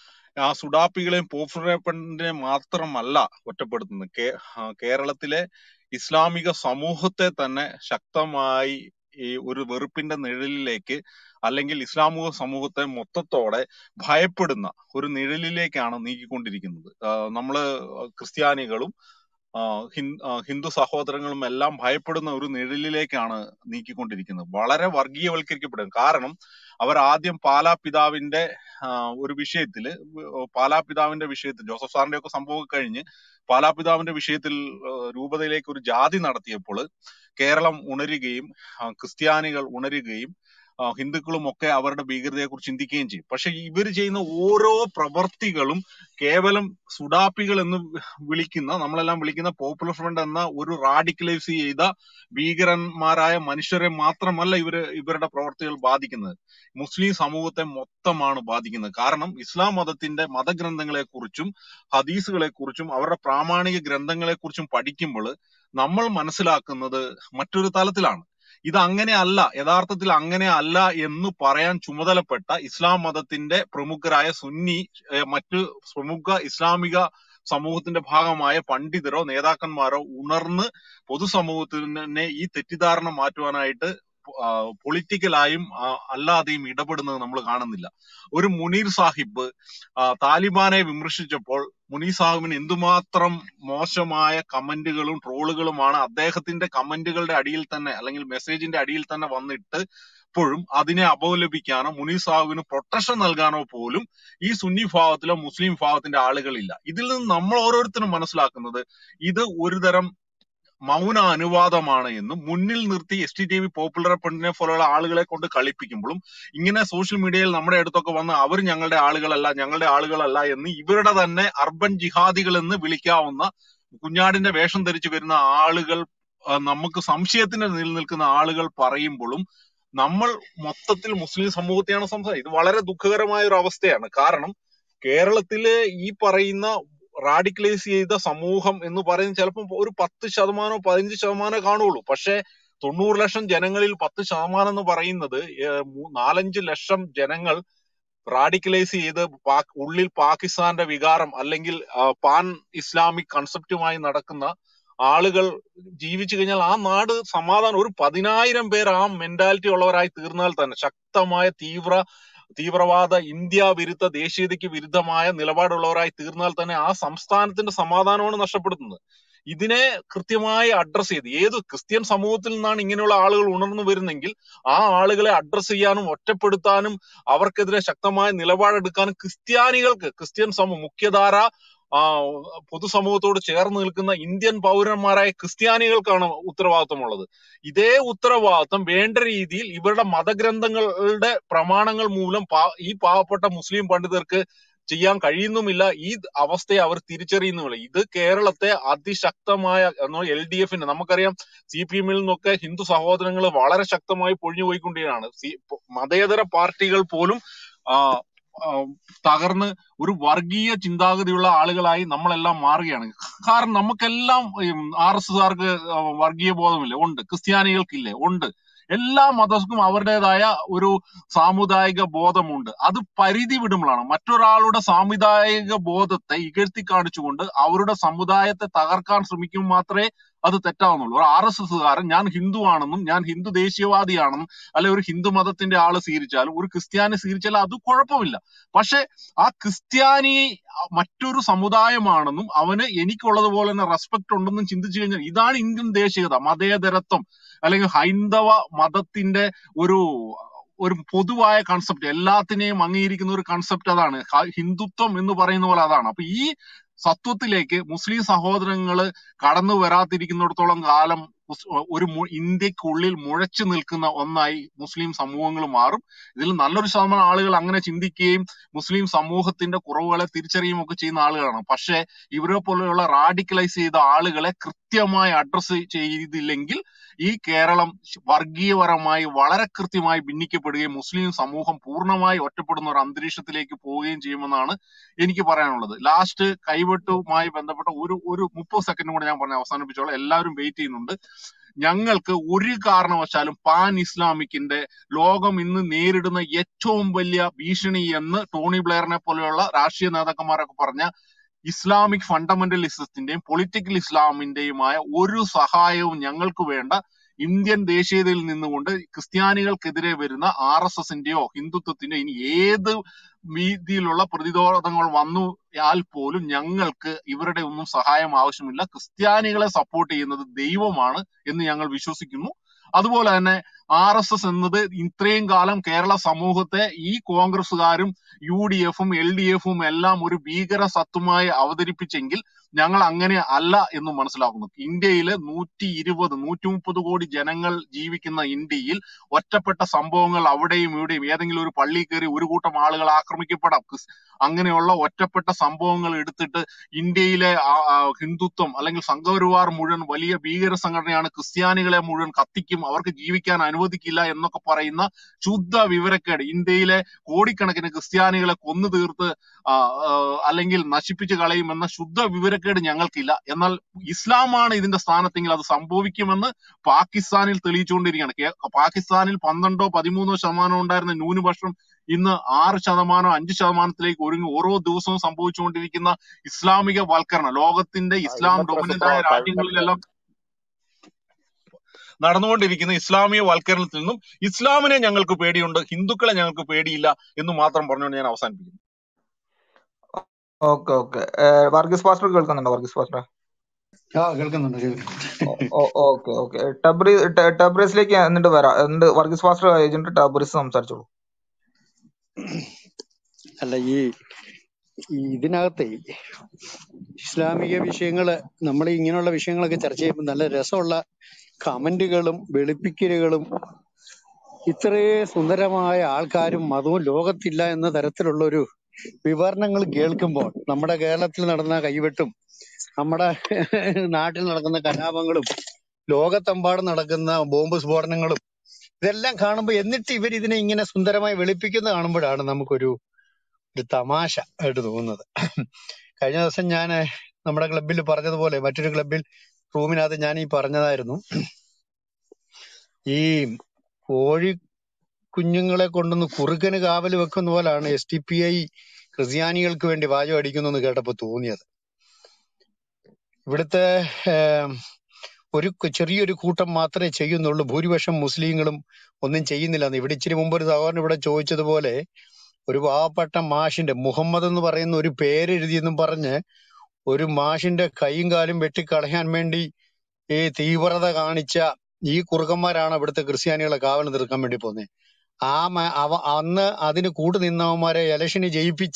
ആ സുഡാപ്പികളെയും പോപ്പുലർ ഫ്രണ്ടിനെ മാത്രമല്ല ഒറ്റപ്പെടുത്തുന്നത് കേ- ആ, കേരളത്തിലെ ഇസ്ലാമിക സമൂഹത്തെ തന്നെ ശക്തമായി ഈ ഒരു വെറുപ്പിന്റെ നിഴലിലേക്ക് അല്ലെങ്കിൽ ഇസ്ലാമിക സമൂഹത്തെ മൊത്തത്തോടെ ഭയപ്പെടുന്ന ഒരു നിഴലിലേക്കാണ് നീക്കിക്കൊണ്ടിരിക്കുന്നത് ആഹ് നമ്മള് ക്രിസ്ത്യാനികളും ആഹ് ഹിൻ- ആഹ് ഹിന്ദു സഹോദരങ്ങളും എല്ലാം ഭയപ്പെടുന്ന ഒരു നിഴലിലേക്കാണ് നീക്കിക്കൊണ്ടിരിക്കുന്നത് വളരെ വർഗീയവൽക്കരിക്കപ്പെടും കാരണം അവർ ആദ്യം പാലാ പിതാവിന്റെ ആഹ് ഒരു വിഷയത്തില് പാലാ പിതാവിന്റെ വിഷയത്തിൽ ജോസഫ് സാറിന്റെ ഒക്കെ സംഭവം കഴിഞ്ഞ് പാലാ പിതാവിന്റെ വിഷയത്തിൽ ആഹ് രൂപതയിലേക്ക് ഒരു ജാതി നടത്തിയപ്പോൾ കേരളം ഉണരുകയും ആഹ് ക്രിസ്ത്യാനികൾ ഉണരുകയും ആഹ് ഹിന്ദുക്കളും ഒക്കെ അവരുടെ ഭീകരതയെ കുറിച്ച് ചിന്തിക്കുകയും ചെയ്യും പക്ഷെ ഇവർ ചെയ്യുന്ന ഓരോ പ്രവർത്തികളും കേവലം സുഡാപ്പികൾ എന്ന് വിളിക്കുന്ന നമ്മളെല്ലാം വിളിക്കുന്ന പോപ്പുലർ ഫ്രണ്ട് എന്ന ഒരു റാഡിക്കലൈസ് ചെയ്ത ഭീകരന്മാരായ മനുഷ്യരെ മാത്രമല്ല ഇവര് ഇവരുടെ പ്രവർത്തികൾ ബാധിക്കുന്നത് മുസ്ലിം സമൂഹത്തെ മൊത്തമാണ് ബാധിക്കുന്നത് കാരണം ഇസ്ലാം മതത്തിന്റെ മതഗ്രന്ഥങ്ങളെ കുറിച്ചും ഹദീസുകളെ കുറിച്ചും അവരുടെ പ്രാമാണിക ഗ്രന്ഥങ്ങളെ കുറിച്ചും പഠിക്കുമ്പോൾ നമ്മൾ മനസ്സിലാക്കുന്നത് മറ്റൊരു തലത്തിലാണ് ഇത് അങ്ങനെ അല്ല യഥാർത്ഥത്തിൽ അങ്ങനെ അല്ല എന്ന് പറയാൻ ചുമതലപ്പെട്ട ഇസ്ലാം മതത്തിന്റെ പ്രമുഖരായ സുന്നി ഏഹ് മറ്റ് പ്രമുഖ ഇസ്ലാമിക സമൂഹത്തിന്റെ ഭാഗമായ പണ്ഡിതരോ നേതാക്കന്മാരോ ഉണർന്ന് പൊതുസമൂഹത്തിനെ ഈ തെറ്റിദ്ധാരണ മാറ്റുവാനായിട്ട് പൊളിറ്റിക്കലായും അല്ലാതെയും ഇടപെടുന്നത് നമ്മൾ കാണുന്നില്ല ഒരു മുനീർ സാഹിബ് ആ, താലിബാനെ വിമർശിച്ചപ്പോൾ മുനീർ സാഹിബിന് എന്തുമാത്രം മോശമായ കമന്റുകളും ട്രോളുകളുമാണ് അദ്ദേഹത്തിന്റെ കമന്റുകളുടെ അടിയിൽ തന്നെ അല്ലെങ്കിൽ മെസ്സേജിന്റെ അടിയിൽ തന്നെ വന്നിട്ട് ഇപ്പോഴും അതിനെ അപലപിക്കാനോ മുനീർ സാഹിബിന് പ്രൊട്ടക്ഷൻ നൽകാനോ പോലും ഈ സുന്നി വിഭാഗത്തിലോ മുസ്ലിം വിഭാഗത്തിന്റെ ആളുകളില്ല ഇതിൽ നിന്ന് നമ്മൾ ഓരോരുത്തരും മനസ്സിലാക്കുന്നത് ഇത് ഒരുതരം മൗന അനുവാദമാണ് എന്നും മുന്നിൽ നിർത്തി S T T V popular ഫ്രണ്ടിനെ പോലെയുള്ള ആളുകളെ കൊണ്ട് കളിപ്പിക്കുമ്പോഴും ഇങ്ങനെ സോഷ്യൽ മീഡിയയിൽ നമ്മുടെ അടുത്തൊക്കെ വന്ന് അവർ ഞങ്ങളുടെ ആളുകളല്ല ഞങ്ങളുടെ ആളുകളല്ല എന്ന് ഇവരുടെ തന്നെ അർബൻ ജിഹാദികൾ എന്ന് വിളിക്കാവുന്ന കുഞ്ഞാടിന്റെ വേഷം ധരിച്ചു വരുന്ന ആളുകൾ ആ, നമുക്ക് സംശയത്തിന് നിലനിൽക്കുന്ന ആളുകൾ പറയുമ്പോഴും നമ്മൾ മൊത്തത്തിൽ മുസ്ലിം സമൂഹത്തെയാണ് സംസാരിക്കുന്നത് ഇത് വളരെ ദുഃഖകരമായ ഒരു അവസ്ഥയാണ് കാരണം കേരളത്തിലെ ഈ പറയുന്ന റാഡിക്കലൈസ് ചെയ്ത സമൂഹം എന്ന് പറയുന്നത് ചിലപ്പോൾ ഒരു പത്ത് ശതമാനമോ പതിനഞ്ച് ശതമാനമോ കാണുള്ളൂ പക്ഷെ തൊണ്ണൂറ് ലക്ഷം ജനങ്ങളിൽ പത്ത് ശതമാനം എന്ന് പറയുന്നത് ഏഹ് മൂ- നാലഞ്ച് ലക്ഷം ജനങ്ങൾ റാഡിക്കലൈസ് ചെയ്ത് പാക് ഉള്ളിൽ പാകിസ്ഥാന്റെ വികാരം അല്ലെങ്കിൽ ആ, പാൻ ഇസ്ലാമിക് കൺസെപ്റ്റുമായി നടക്കുന്ന ആളുകൾ ജീവിച്ചു കഴിഞ്ഞാൽ ആ നാട് സമാധാനം ഒരു പതിനായിരം പേർ ആ മെന്റാലിറ്റി ഉള്ളവരായി തീർന്നാൽ തന്നെ ശക്തമായ തീവ്ര തീവ്രവാദ ഇന്ത്യ വിരുദ്ധ ദേശീയതയ്ക്ക് വിരുദ്ധമായ നിലപാടുള്ളവരായി തീർന്നാൽ തന്നെ ആ സംസ്ഥാനത്തിന്റെ സമാധാനമാണ് നഷ്ടപ്പെടുന്നത് ഇതിനെ കൃത്യമായി അഡ്രസ് ചെയ്ത് ഏത് ക്രിസ്ത്യൻ സമൂഹത്തിൽ നിന്നാണ് ഇങ്ങനെയുള്ള ആളുകൾ ഉണർന്നു വരുന്നെങ്കിൽ ആ ആളുകളെ അഡ്രസ് ചെയ്യാനും ഒറ്റപ്പെടുത്താനും അവർക്കെതിരെ ശക്തമായ നിലപാടെടുക്കാനും ക്രിസ്ത്യാനികൾക്ക് ക്രിസ്ത്യൻ സമൂഹം മുഖ്യധാര ആ പൊതുസമൂഹത്തോട് ചേർന്ന് നിൽക്കുന്ന ഇന്ത്യൻ പൗരന്മാരായ ക്രിസ്ത്യാനികൾക്കാണ് ഉത്തരവാദിത്വമുള്ളത് ഇതേ ഉത്തരവാദിത്വം വേണ്ട രീതിയിൽ ഇവരുടെ മതഗ്രന്ഥങ്ങളുടെ പ്രമാണങ്ങൾ മൂലം പാ- ഈ പാവപ്പെട്ട മുസ്ലിം പണ്ഡിതർക്ക് ചെയ്യാൻ കഴിയുന്നുമില്ല ഈ അവസ്ഥയെ അവർ തിരിച്ചറിയുന്നുമില്ല ഇത് കേരളത്തെ അതിശക്തമായ എൽ ഡി എഫിന്റെ നമുക്കറിയാം സി പി എമ്മിൽ നിന്നൊക്കെ ഹിന്ദു സഹോദരങ്ങൾ വളരെ ശക്തമായി പൊഴിഞ്ഞു പോയിക്കൊണ്ടിരിക്കുകയാണ് സി- മതേതര പാർട്ടികൾ പോലും ആ ആ, തകർന്ന് ഒരു വർഗീയ ചിന്താഗതിയുള്ള ആളുകളായി നമ്മളെല്ലാം മാറുകയാണ് കാരണം നമുക്കെല്ലാം ആർ എസ് എസ്കാർക്ക് വർഗീയ ബോധമില്ലേ ഉണ്ട് ക്രിസ്ത്യാനികൾക്കില്ലേ ഉണ്ട് എല്ലാ മതർക്കും അവരുടേതായ ഒരു സാമുദായിക ബോധമുണ്ട് അത് പരിധി വിടുമ്പോഴാണ് മറ്റൊരാളുടെ സാമുദായിക ബോധത്തെ ഇകഴ്ത്തി കാണിച്ചുകൊണ്ട് അവരുടെ സമുദായത്തെ തകർക്കാൻ ശ്രമിക്കുമ്പോൾ മാത്രമേ അത് തെറ്റാവുന്നുള്ളൂ ഒരു ആർ എസ് എസ്സുകാരൻ ഞാൻ ഹിന്ദു ആണെന്നും ഞാൻ ഹിന്ദു ദേശീയവാദിയാണെന്നും അല്ലെ ഒരു ഹിന്ദു മതത്തിന്റെ ആള് സ്വീകരിച്ചാലും ഒരു ക്രിസ്ത്യാനി സ്വീകരിച്ചാലും അത് കുഴപ്പമില്ല പക്ഷെ ആ ക്രിസ്ത്യാനി മറ്റൊരു സമുദായമാണെന്നും അവന് എനിക്കുള്ളതുപോലെ തന്നെ റെസ്പെക്ട് ഉണ്ടെന്നും ചിന്തിച്ചു കഴിഞ്ഞാൽ ഇതാണ് ഇന്ത്യൻ ദേശീയത മതേതരത്വം അല്ലെങ്കിൽ ഹൈന്ദവ മതത്തിന്റെ ഒരു ഒരു പൊതുവായ കൺസെപ്റ്റ് എല്ലാത്തിനെയും അംഗീകരിക്കുന്ന ഒരു കൺസെപ്റ്റ് അതാണ് ഹ- ഹിന്ദുത്വം എന്ന് പറയുന്ന പോലെ അതാണ് അപ്പൊ ഈ സത്വത്തിലേക്ക് മുസ്ലിം സഹോദരങ്ങള് കടന്നു വരാതിരിക്കുന്നിടത്തോളം കാലം മുസ്- ഒരു മു- ഇന്ത്യക്കുള്ളിൽ മുഴച്ചു നിൽക്കുന്ന ഒന്നായി മുസ്ലിം സമൂഹങ്ങൾ മാറും ഇതിൽ നല്ലൊരു ശതമാനം ആളുകൾ അങ്ങനെ ചിന്തിക്കുകയും മുസ്ലിം സമൂഹത്തിന്റെ കുറവുകളെ തിരിച്ചറിയുകയും ഒക്കെ ചെയ്യുന്ന ആളുകളാണ് പക്ഷെ ഇവരെ പോലെയുള്ള റാഡിക്കലൈസ് ചെയ്ത ആളുകളെ കൃത്യമായി അഡ്രസ് ചെയ്തില്ലെങ്കിൽ ഈ കേരളം വർഗീയപരമായി വളരെ കൃത്യമായി ഭിന്നിക്കപ്പെടുകയും മുസ്ലിം സമൂഹം പൂർണ്ണമായി ഒറ്റപ്പെടുന്ന ഒരു അന്തരീക്ഷത്തിലേക്ക് പോവുകയും ചെയ്യുമെന്നാണ് എനിക്ക് പറയാനുള്ളത് ലാസ്റ്റ് കൈവെട്ടുമായി ബന്ധപ്പെട്ട ഒരു ഒരു മുപ്പത് സെക്കൻഡ് കൂടെ ഞാൻ പറഞ്ഞ് അവസാനിപ്പിച്ചോളാം എല്ലാവരും വെയിറ്റ് ചെയ്യുന്നുണ്ട് ഞങ്ങൾക്ക് ഒരു കാരണവശാലും പാൻ ഇസ്ലാമിക്കിന്റെ ലോകം ഇന്ന് നേരിടുന്ന ഏറ്റവും വലിയ ഭീഷണി എന്ന് ടോണി ബ്ലെയറിനെ പോലെയുള്ള രാഷ്ട്രീയ നേതാക്കന്മാരൊക്കെ പറഞ്ഞ ഇസ്ലാമിക് ഫണ്ടമെന്റലിസത്തിന്റെയും പൊളിറ്റിക്കൽ ഇസ്ലാമിന്റെയുമായ ഒരു സഹായവും ഞങ്ങൾക്ക് വേണ്ട ഇന്ത്യൻ ദേശീയതയിൽ നിന്നുകൊണ്ട് ക്രിസ്ത്യാനികൾക്കെതിരെ വരുന്ന ആർ എസ് എസിന്റെയോ ഹിന്ദുത്വത്തിന്റെയോ ഇനി ഏത് രീതിയിലുള്ള പ്രതിരോധങ്ങൾ വന്നു യാൽ പോലും ഞങ്ങൾക്ക് ഇവരുടെ ഒന്നും സഹായം ആവശ്യമില്ല ക്രിസ്ത്യാനികളെ സപ്പോർട്ട് ചെയ്യുന്നത് ദൈവമാണ് എന്ന് ഞങ്ങൾ വിശ്വസിക്കുന്നു അതുപോലെ തന്നെ ആർ എസ് എസ് എന്നത് ഇത്രയും കാലം കേരള സമൂഹത്തെ ഈ കോൺഗ്രസ്സുകാരും യു ഡി എഫും എൽ ഡി എഫും എല്ലാം ഒരു ഭീകര സത്വമായി അവതരിപ്പിച്ചെങ്കിൽ ഞങ്ങൾ അങ്ങനെ അല്ല എന്ന് മനസ്സിലാക്കുന്നു ഇന്ത്യയില് നൂറ്റി ഇരുപത് നൂറ്റി മുപ്പത് കോടി ജനങ്ങൾ ജീവിക്കുന്ന ഇന്ത്യയിൽ ഒറ്റപ്പെട്ട സംഭവങ്ങൾ അവിടെയും ഇവിടെയും ഏതെങ്കിലും ഒരു പള്ളി കയറി ഒരു കൂട്ടം ആളുകൾ ആക്രമിക്കപ്പെടാം ക്രിസ്- അങ്ങനെയുള്ള ഒറ്റപ്പെട്ട സംഭവങ്ങൾ എടുത്തിട്ട് ഇന്ത്യയിലെ ആ, ആ, ഹിന്ദുത്വം അല്ലെങ്കിൽ സംഘപരിവാർ മുഴുവൻ വലിയ ഭീകര സംഘടനയാണ് ക്രിസ്ത്യാനികളെ മുഴുവൻ കത്തിക്കും അവർക്ക് ജീവിക്കാൻ അനുവദിക്കില്ല എന്നൊക്കെ പറയുന്ന ശുദ്ധ വിവരക്കേട് ഇന്ത്യയിലെ കോടിക്കണക്കിന് ക്രിസ്ത്യാനികളെ കൊന്നു തീർത്ത് ആ, ആ, അല്ലെങ്കിൽ നശിപ്പിച്ച് കളയുമെന്ന ശുദ്ധ വിവരക്കേട് ഞങ്ങൾക്കില്ല എന്നാൽ ഇസ്ലാമാണ് ഇതിന്റെ സ്ഥാനത്തെങ്കിൽ അത് സംഭവിക്കുമെന്ന് പാകിസ്ഥാനിൽ തെളിയിച്ചുകൊണ്ടിരിക്കുകയാണ് കേ- പാകിസ്ഥാനിൽ പന്ത്രണ്ടോ പതിമൂന്നോ ശതമാനം ഉണ്ടായിരുന്ന ന്യൂനപക്ഷം ഇന്ന് ആറ് ശതമാനം അഞ്ച് ശതമാനത്തിലേക്ക് ഒരുങ്ങി ഓരോ ദിവസവും സംഭവിച്ചുകൊണ്ടിരിക്കുന്ന ഇസ്ലാമിക വൽക്കരണം ലോകത്തിന്റെ ഇസ്ലാം കഴിയുന്നത്ര ഡൊമിനന്റ് ആയ സുപ്രഭാ കഴിയുന്നത്ര രാജ്യങ്ങളിലെല്ലാം നടന്നുകൊണ്ടിരിക്കുന്ന ഇസ്ലാമിക വൽക്കരണത്തിൽ നിന്നും ഇസ്ലാമിനെ ഞങ്ങൾക്ക് പേടിയുണ്ട് ഹിന്ദുക്കളെ ഞങ്ങൾക്ക് പേടിയില്ല എന്ന് മാത്രം പറഞ്ഞുകൊണ്ട് ഞാൻ അവസാനിപ്പിക്കുന്നു ഓക്കെ ഓക്കെ വർഗീസ് പാസ്റ്റർ കേൾക്കുന്നുണ്ടോ വർഗീസ് പാസ്റ്റർ ആ കേൾക്കുന്നുണ്ട് കേൾക്കുന്നുണ്ട് ഓക്കെ ഓക്കെ ടബ്രി ട- ടബ്രിസിലേക്ക് എന്നിട്ട് വരാം എന്നിട്ട് വർഗീസ് പാസ്റ്റർ കഴിഞ്ഞിട്ട് ടബ്രിസ് സംസാരിച്ചോളൂ അല്ല ഈ ഈ ഇതിനകത്തെ ഇസ്ലാമിക വിഷയങ്ങള് നമ്മൾ ഇങ്ങനെയുള്ള വിഷയങ്ങളൊക്കെ ചർച്ച ചെയ്യുമ്പോൾ നല്ല രസമുള്ള കമന്റുകളും വെളുപ്പിക്കലുകളും ഇത്രയേ സുന്ദരമായ ആൾക്കാരും മതവും ലോകത്തില്ല എന്ന തരത്തിലുള്ള ഒരു വിവരണങ്ങൾ കേൾക്കുമ്പോൾ നമ്മുടെ കേരളത്തിൽ നടന്ന കൈവെട്ടും നമ്മുടെ നാട്ടിൽ നടക്കുന്ന കലാപങ്ങളും ലോകത്തെമ്പാടും നടക്കുന്ന ബോംബ് സ്ഫോടനങ്ങളും ഇതെല്ലാം കാണുമ്പോൾ എന്നിട്ട് ഇവർ ഇതിനെ ഇങ്ങനെ സുന്ദരമായി വെളുപ്പിക്കുന്ന കാണുമ്പോഴാണ് നമുക്കൊരു ഒരു തമാശ ആയിട്ട് തോന്നുന്നത് കഴിഞ്ഞ ദിവസം ഞാൻ നമ്മുടെ ക്ലബിൽ പറഞ്ഞതുപോലെ മറ്റൊരു ക്ലബിൽ റൂമിനകത്ത് ഞാൻ ഈ പറഞ്ഞതായിരുന്നു ഈ കോഴി കുഞ്ഞുങ്ങളെ കൊണ്ടൊന്ന് കുറുക്കന് കാവൽ വെക്കുന്ന പോലാണ് എസ് ടി പി ഐ ക്രിസ്ത്യാനികൾക്ക് വേണ്ടി വാചകം അടിക്കുന്നു എന്ന് കേട്ടപ്പോ തോന്നിയത് ഇവിടുത്തെ ഏം, ഒരു കു- ചെറിയൊരു കൂട്ടം മാത്രമേ ചെയ്യുന്നുള്ളൂ ഭൂരിപക്ഷം മുസ്ലിങ്ങളും ഒന്നും ചെയ്യുന്നില്ല എന്ന് ഇവിടെ ഇച്ചിരി മുമ്പ് ഒരു സഹോദരൻ ഇവിടെ ചോദിച്ചതുപോലെ ഒരു പാവപ്പെട്ട മാഷിന്റെ മുഹമ്മദ് എന്ന് പറയുന്ന ഒരു പേരെഴുതിയെന്നും പറഞ്ഞ് ഒരു മാഷിന്റെ കൈയും കാലും വെട്ടിക്കളയാൻ വേണ്ടി ഈ തീവ്രത കാണിച്ച ഈ കുറുക്കന്മാരാണ് ഇവിടുത്തെ ക്രിസ്ത്യാനികളെ കാവൽ തീർക്കാൻ വേണ്ടി പോകുന്നത് ആ മ- അവ അന്ന് അതിന് കൂട്ടു നിന്നവന്മാരെ ഇലക്ഷന് ജയിപ്പിച്ച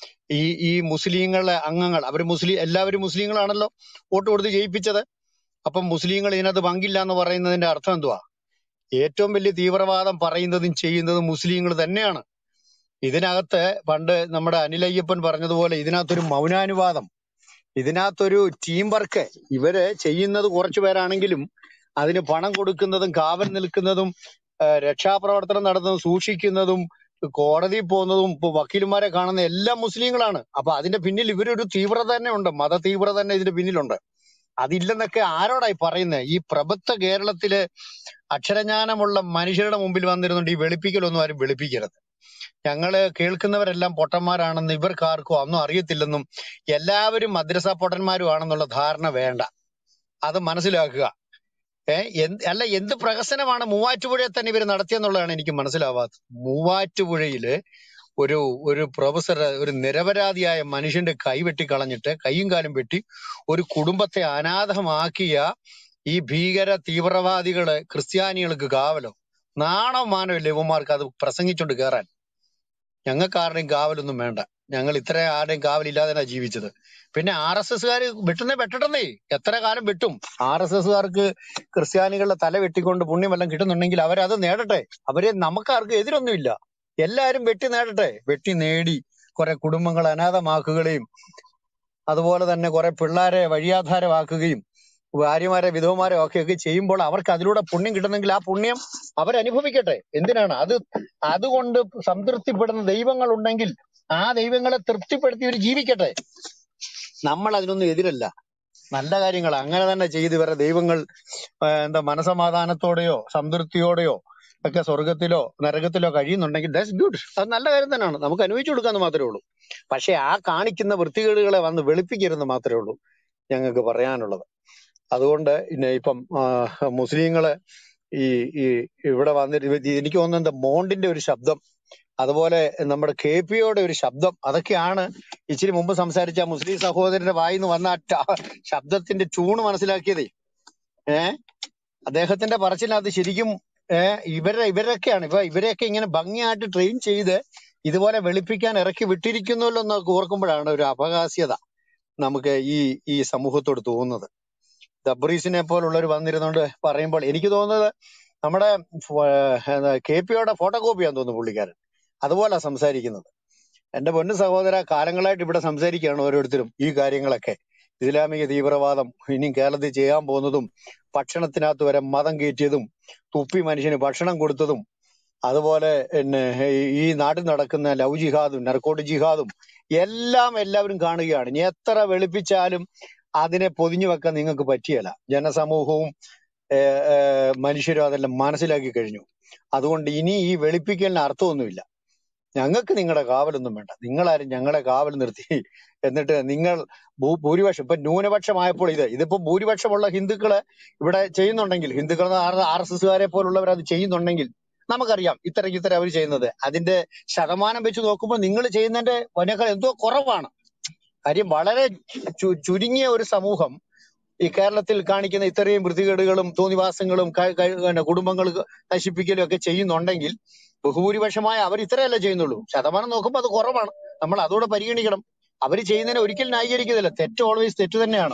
ഈ ഈ മുസ്ലിങ്ങളെ അംഗങ്ങൾ അവർ മുസ്ലിം എല്ലാവരും മുസ്ലിങ്ങളാണല്ലോ വോട്ട് കൊടുത്ത് ജയിപ്പിച്ചത് അപ്പം മുസ്ലിങ്ങൾ ഇതിനകത്ത് പങ്കില്ല എന്ന് പറയുന്നതിന്റെ അർത്ഥം എന്തുവാ ഏറ്റവും വലിയ തീവ്രവാദം പറയുന്നതും ചെയ്യുന്നതും മുസ്ലിങ്ങൾ തന്നെയാണ് ഇതിനകത്ത് പണ്ട് നമ്മുടെ അനിലയ്യപ്പൻ പറഞ്ഞതുപോലെ ഇതിനകത്തൊരു മൗനാനുവാദം ഇതിനകത്തൊരു ടീം വർക്ക് ഇവര് ചെയ്യുന്നത് കുറച്ചു പേരാണെങ്കിലും അതിന് പണം കൊടുക്കുന്നതും കാവൽ നിൽക്കുന്നതും ആ, രക്ഷാപ്രവർത്തനം നടത്തുന്നതും സൂക്ഷിക്കുന്നതും കോടതിയിൽ പോകുന്നതും ഇപ്പൊ വക്കീലുമാരെ കാണുന്ന എല്ലാം മുസ്ലിങ്ങളാണ് അപ്പൊ അതിന്റെ പിന്നിൽ ഇവരൊരു തീവ്രത തന്നെ ഉണ്ട് മത തീവ്രത തന്നെ ഇതിന്റെ പിന്നിലുണ്ട് അതില്ലെന്നൊക്കെ ആരോടായി പറയുന്നത് ഈ പ്രബുദ്ധ കേരളത്തില് അക്ഷരജ്ഞാനമുള്ള മനുഷ്യരുടെ മുമ്പിൽ വന്നിരുന്നുണ്ട് ഈ വെളുപ്പിക്കലൊന്നും ആരും വെളുപ്പിക്കരുത് ഞങ്ങള് കേൾക്കുന്നവരെല്ലാം പൊട്ടന്മാരാണെന്ന് ഇവർക്ക് ആർക്കും ഒന്നും അറിയത്തില്ലെന്നും എല്ലാവരും മദ്രസ പൊട്ടന്മാരും ആണെന്നുള്ള ധാരണ വേണ്ട അത് മനസ്സിലാക്കുക ഏ എന്ത് അല്ല എന്ത് പ്രഹസനമാണ് മൂവാറ്റുപുഴയിൽ തന്നെ ഇവർ നടത്തിയെന്നുള്ളതാണ് എനിക്ക് മനസ്സിലാവാത്തത് മൂവാറ്റുപുഴയില് ഒരു ഒരു പ്രൊഫസർ ഒരു നിരപരാധിയായ മനുഷ്യന്റെ കൈ വെട്ടി കളഞ്ഞിട്ട് കൈയും കാലും വെട്ടി ഒരു കുടുംബത്തെ അനാഥമാക്കിയ ഈ ഭീകര തീവ്രവാദികള് ക്രിസ്ത്യാനികൾക്ക് കാവലോ നാണോ മാനോ ഇല്ല ഇവന്മാർക്ക് അത് പ്രസംഗിച്ചോണ്ട് കേറാൻ ഞങ്ങൾക്ക് ആരുടെയും കാവലൊന്നും വേണ്ട ഞങ്ങൾ ഇത്ര ആരുടെയും കാവലില്ലാതെയാണ് ജീവിച്ചത് പിന്നെ ആർ എസ് എസ്കാര് വെട്ടുന്നേ വെട്ടട്ടെന്നേ എത്ര കാലം വെട്ടും ആർ എസ് എസ്കാർക്ക് ക്രിസ്ത്യാനികളുടെ തല വെട്ടിക്കൊണ്ട് പുണ്യം വല്ലതും കിട്ടുന്നുണ്ടെങ്കിൽ അവരത് നേടട്ടെ അവരെ നമുക്കാർക്കും എതിരൊന്നുമില്ല എല്ലാരും വെട്ടി നേടട്ടെ വെട്ടി നേടി കുറെ കുടുംബങ്ങൾ അനാഥമാക്കുകയും അതുപോലെ തന്നെ കുറെ പിള്ളേരെ വഴിയാധാരമാക്കുകയും ഭാര്യമാരെ വിധവമാരെ ഒക്കെ ഒക്കെ ചെയ്യുമ്പോൾ അവർക്ക് അതിലൂടെ പുണ്യം കിട്ടുന്നെങ്കിൽ ആ പുണ്യം അവരനുഭവിക്കട്ടെ എന്തിനാണ് അത് അതുകൊണ്ട് സംതൃപ്തിപ്പെടുന്ന ദൈവങ്ങൾ ഉണ്ടെങ്കിൽ ആ ദൈവങ്ങളെ തൃപ്തിപ്പെടുത്തി ഇവർ ജീവിക്കട്ടെ നമ്മൾ അതിനൊന്നും എതിരല്ല നല്ല കാര്യങ്ങൾ അങ്ങനെ തന്നെ ചെയ്ത് ഇവരുടെ ദൈവങ്ങൾ ആ, എന്താ മനസമാധാനത്തോടെയോ സംതൃപ്തിയോടെയോ ഒക്കെ സ്വർഗത്തിലോ നരകത്തിലോ കഴിയുന്നുണ്ടെങ്കിൽ ദാറ്റ്സ് ഗുഡ് അത് നല്ല കാര്യം തന്നെയാണ് നമുക്ക് അനുഭവിച്ചു കൊടുക്കാന്ന് മാത്രമേ ഉള്ളൂ പക്ഷെ ആ കാണിക്കുന്ന വൃത്തികേടുകളെ വന്ന് വെളുപ്പിക്കരുതെന്ന് മാത്രമേ ഉള്ളൂ ഞങ്ങൾക്ക് പറയാനുള്ളത് അതുകൊണ്ട് പിന്നെ ഇപ്പം ആ, മുസ്ലിങ്ങള് ഈ ഈ ഇവിടെ വന്നിട്ട് ഇവ- എനിക്ക് തോന്നുന്നത് എന്താ മോണ്ടിന്റെ ഒരു ശബ്ദം അതുപോലെ നമ്മുടെ കെ പിയുടെ ഒരു ശബ്ദം അതൊക്കെയാണ് ഇച്ചിരി മുമ്പ് സംസാരിച്ച ആ മുസ്ലിം സഹോദരന്റെ വായിന്ന് വന്ന ആ ട- ശബ്ദത്തിന്റെ ട്യൂണ് മനസ്സിലാക്കിയതേ ഏ അദ്ദേഹത്തിന്റെ പറച്ചിനകത്ത് ശരിക്കും ഏ ഇവരെ ഇവരൊക്കെയാണ് ഇപ്പൊ ഇവരെയൊക്കെ ഇങ്ങനെ ഭംഗിയായിട്ട് ട്രെയിൻ ചെയ്ത് ഇതുപോലെ വെളുപ്പിക്കാൻ ഇറക്കി വിട്ടിരിക്കുന്നുവല്ലോ എന്നൊക്കെ ഓർക്കുമ്പോഴാണ് ഒരു അപഹാസ്യത നമുക്ക് ഈ ഈ സമൂഹത്തോട് തോന്നുന്നത് ദബ്രീസിനെ പോലുള്ളവർ വന്നിരുന്നോണ്ട് പറയുമ്പോൾ എനിക്ക് തോന്നുന്നത് നമ്മുടെ കെ പിയുടെ ഫോട്ടോ കോപ്പിയാന്ന് തോന്നുന്നു പുള്ളിക്കാരൻ അതുപോലെ സംസാരിക്കുന്നത് എന്റെ പൊന്നു സഹോദര കാലങ്ങളായിട്ട് ഇവിടെ സംസാരിക്കുകയാണ് ഓരോരുത്തരും ഈ കാര്യങ്ങളൊക്കെ ഇസ്ലാമിക തീവ്രവാദം ഇനിയും കേരളത്തിൽ ചെയ്യാൻ പോകുന്നതും ഭക്ഷണത്തിനകത്ത് വരെ മതം കയറ്റിയതും തുപ്പി മനുഷ്യന് ഭക്ഷണം കൊടുത്തതും അതുപോലെ പിന്നെ ഈ ഈ നാട്ടിൽ നടക്കുന്ന ലവ് ജിഹാദും നർക്കോട്ട് ജിഹാദും എല്ലാം എല്ലാവരും കാണുകയാണ് ഇനി എത്ര വെളുപ്പിച്ചാലും അതിനെ പൊതിഞ്ഞു വെക്കാൻ നിങ്ങൾക്ക് പറ്റിയല്ല ജനസമൂഹവും ഏഹ്, ഏഹ്, മനുഷ്യരും അതെല്ലാം മനസ്സിലാക്കി കഴിഞ്ഞു അതുകൊണ്ട് ഇനി ഈ വെളുപ്പിക്കലിന് അർത്ഥമൊന്നുമില്ല ഞങ്ങൾക്ക് നിങ്ങളുടെ കാവലൊന്നും വേണ്ട നിങ്ങളാരും ഞങ്ങളെ കാവൽ നിർത്തി എന്നിട്ട് നിങ്ങൾ ഭൂ- ഭൂരിപക്ഷം ഇപ്പൊ ന്യൂനപക്ഷമായപ്പോൾ ഇത് ഇതിപ്പോ ഭൂരിപക്ഷമുള്ള ഹിന്ദുക്കള് ഇവിടെ ചെയ്യുന്നുണ്ടെങ്കിൽ ഹിന്ദുക്കൾ ആർ എസ് എസ്കാരെ പോലുള്ളവർ അത് ചെയ്യുന്നുണ്ടെങ്കിൽ നമുക്കറിയാം ഇത്ര ഇത്ര അവർ ചെയ്യുന്നത് അതിന്റെ ശതമാനം വെച്ച് നോക്കുമ്പോൾ നിങ്ങൾ ചെയ്യുന്നതിന്റെ അതിനേക്കാൾ എന്തോ കുറവാണ് കാര്യം വളരെ ചു- ചുരുങ്ങിയ ഒരു സമൂഹം ഈ കേരളത്തിൽ കാണിക്കുന്ന ഇത്രയും വൃത്തികേടുകളും തോന്നിവാസങ്ങളും ക- ക- പിന്നെ കുടുംബങ്ങൾ നശിപ്പിക്കലും ഒക്കെ ചെയ്യുന്നുണ്ടെങ്കിൽ ബഹുഭൂരിപക്ഷമായ അവർ ഇത്രയല്ല ചെയ്യുന്നുള്ളൂ ശതമാനം നോക്കുമ്പോൾ അത് കുറവാണ് നമ്മൾ അതോടെ പരിഗണിക്കണം അവർ ചെയ്യുന്നതിനെ ഒരിക്കലും ന്യായീകരിക്കുന്നില്ല തെറ്റ് ഓൾവേസ് തെറ്റ് തന്നെയാണ്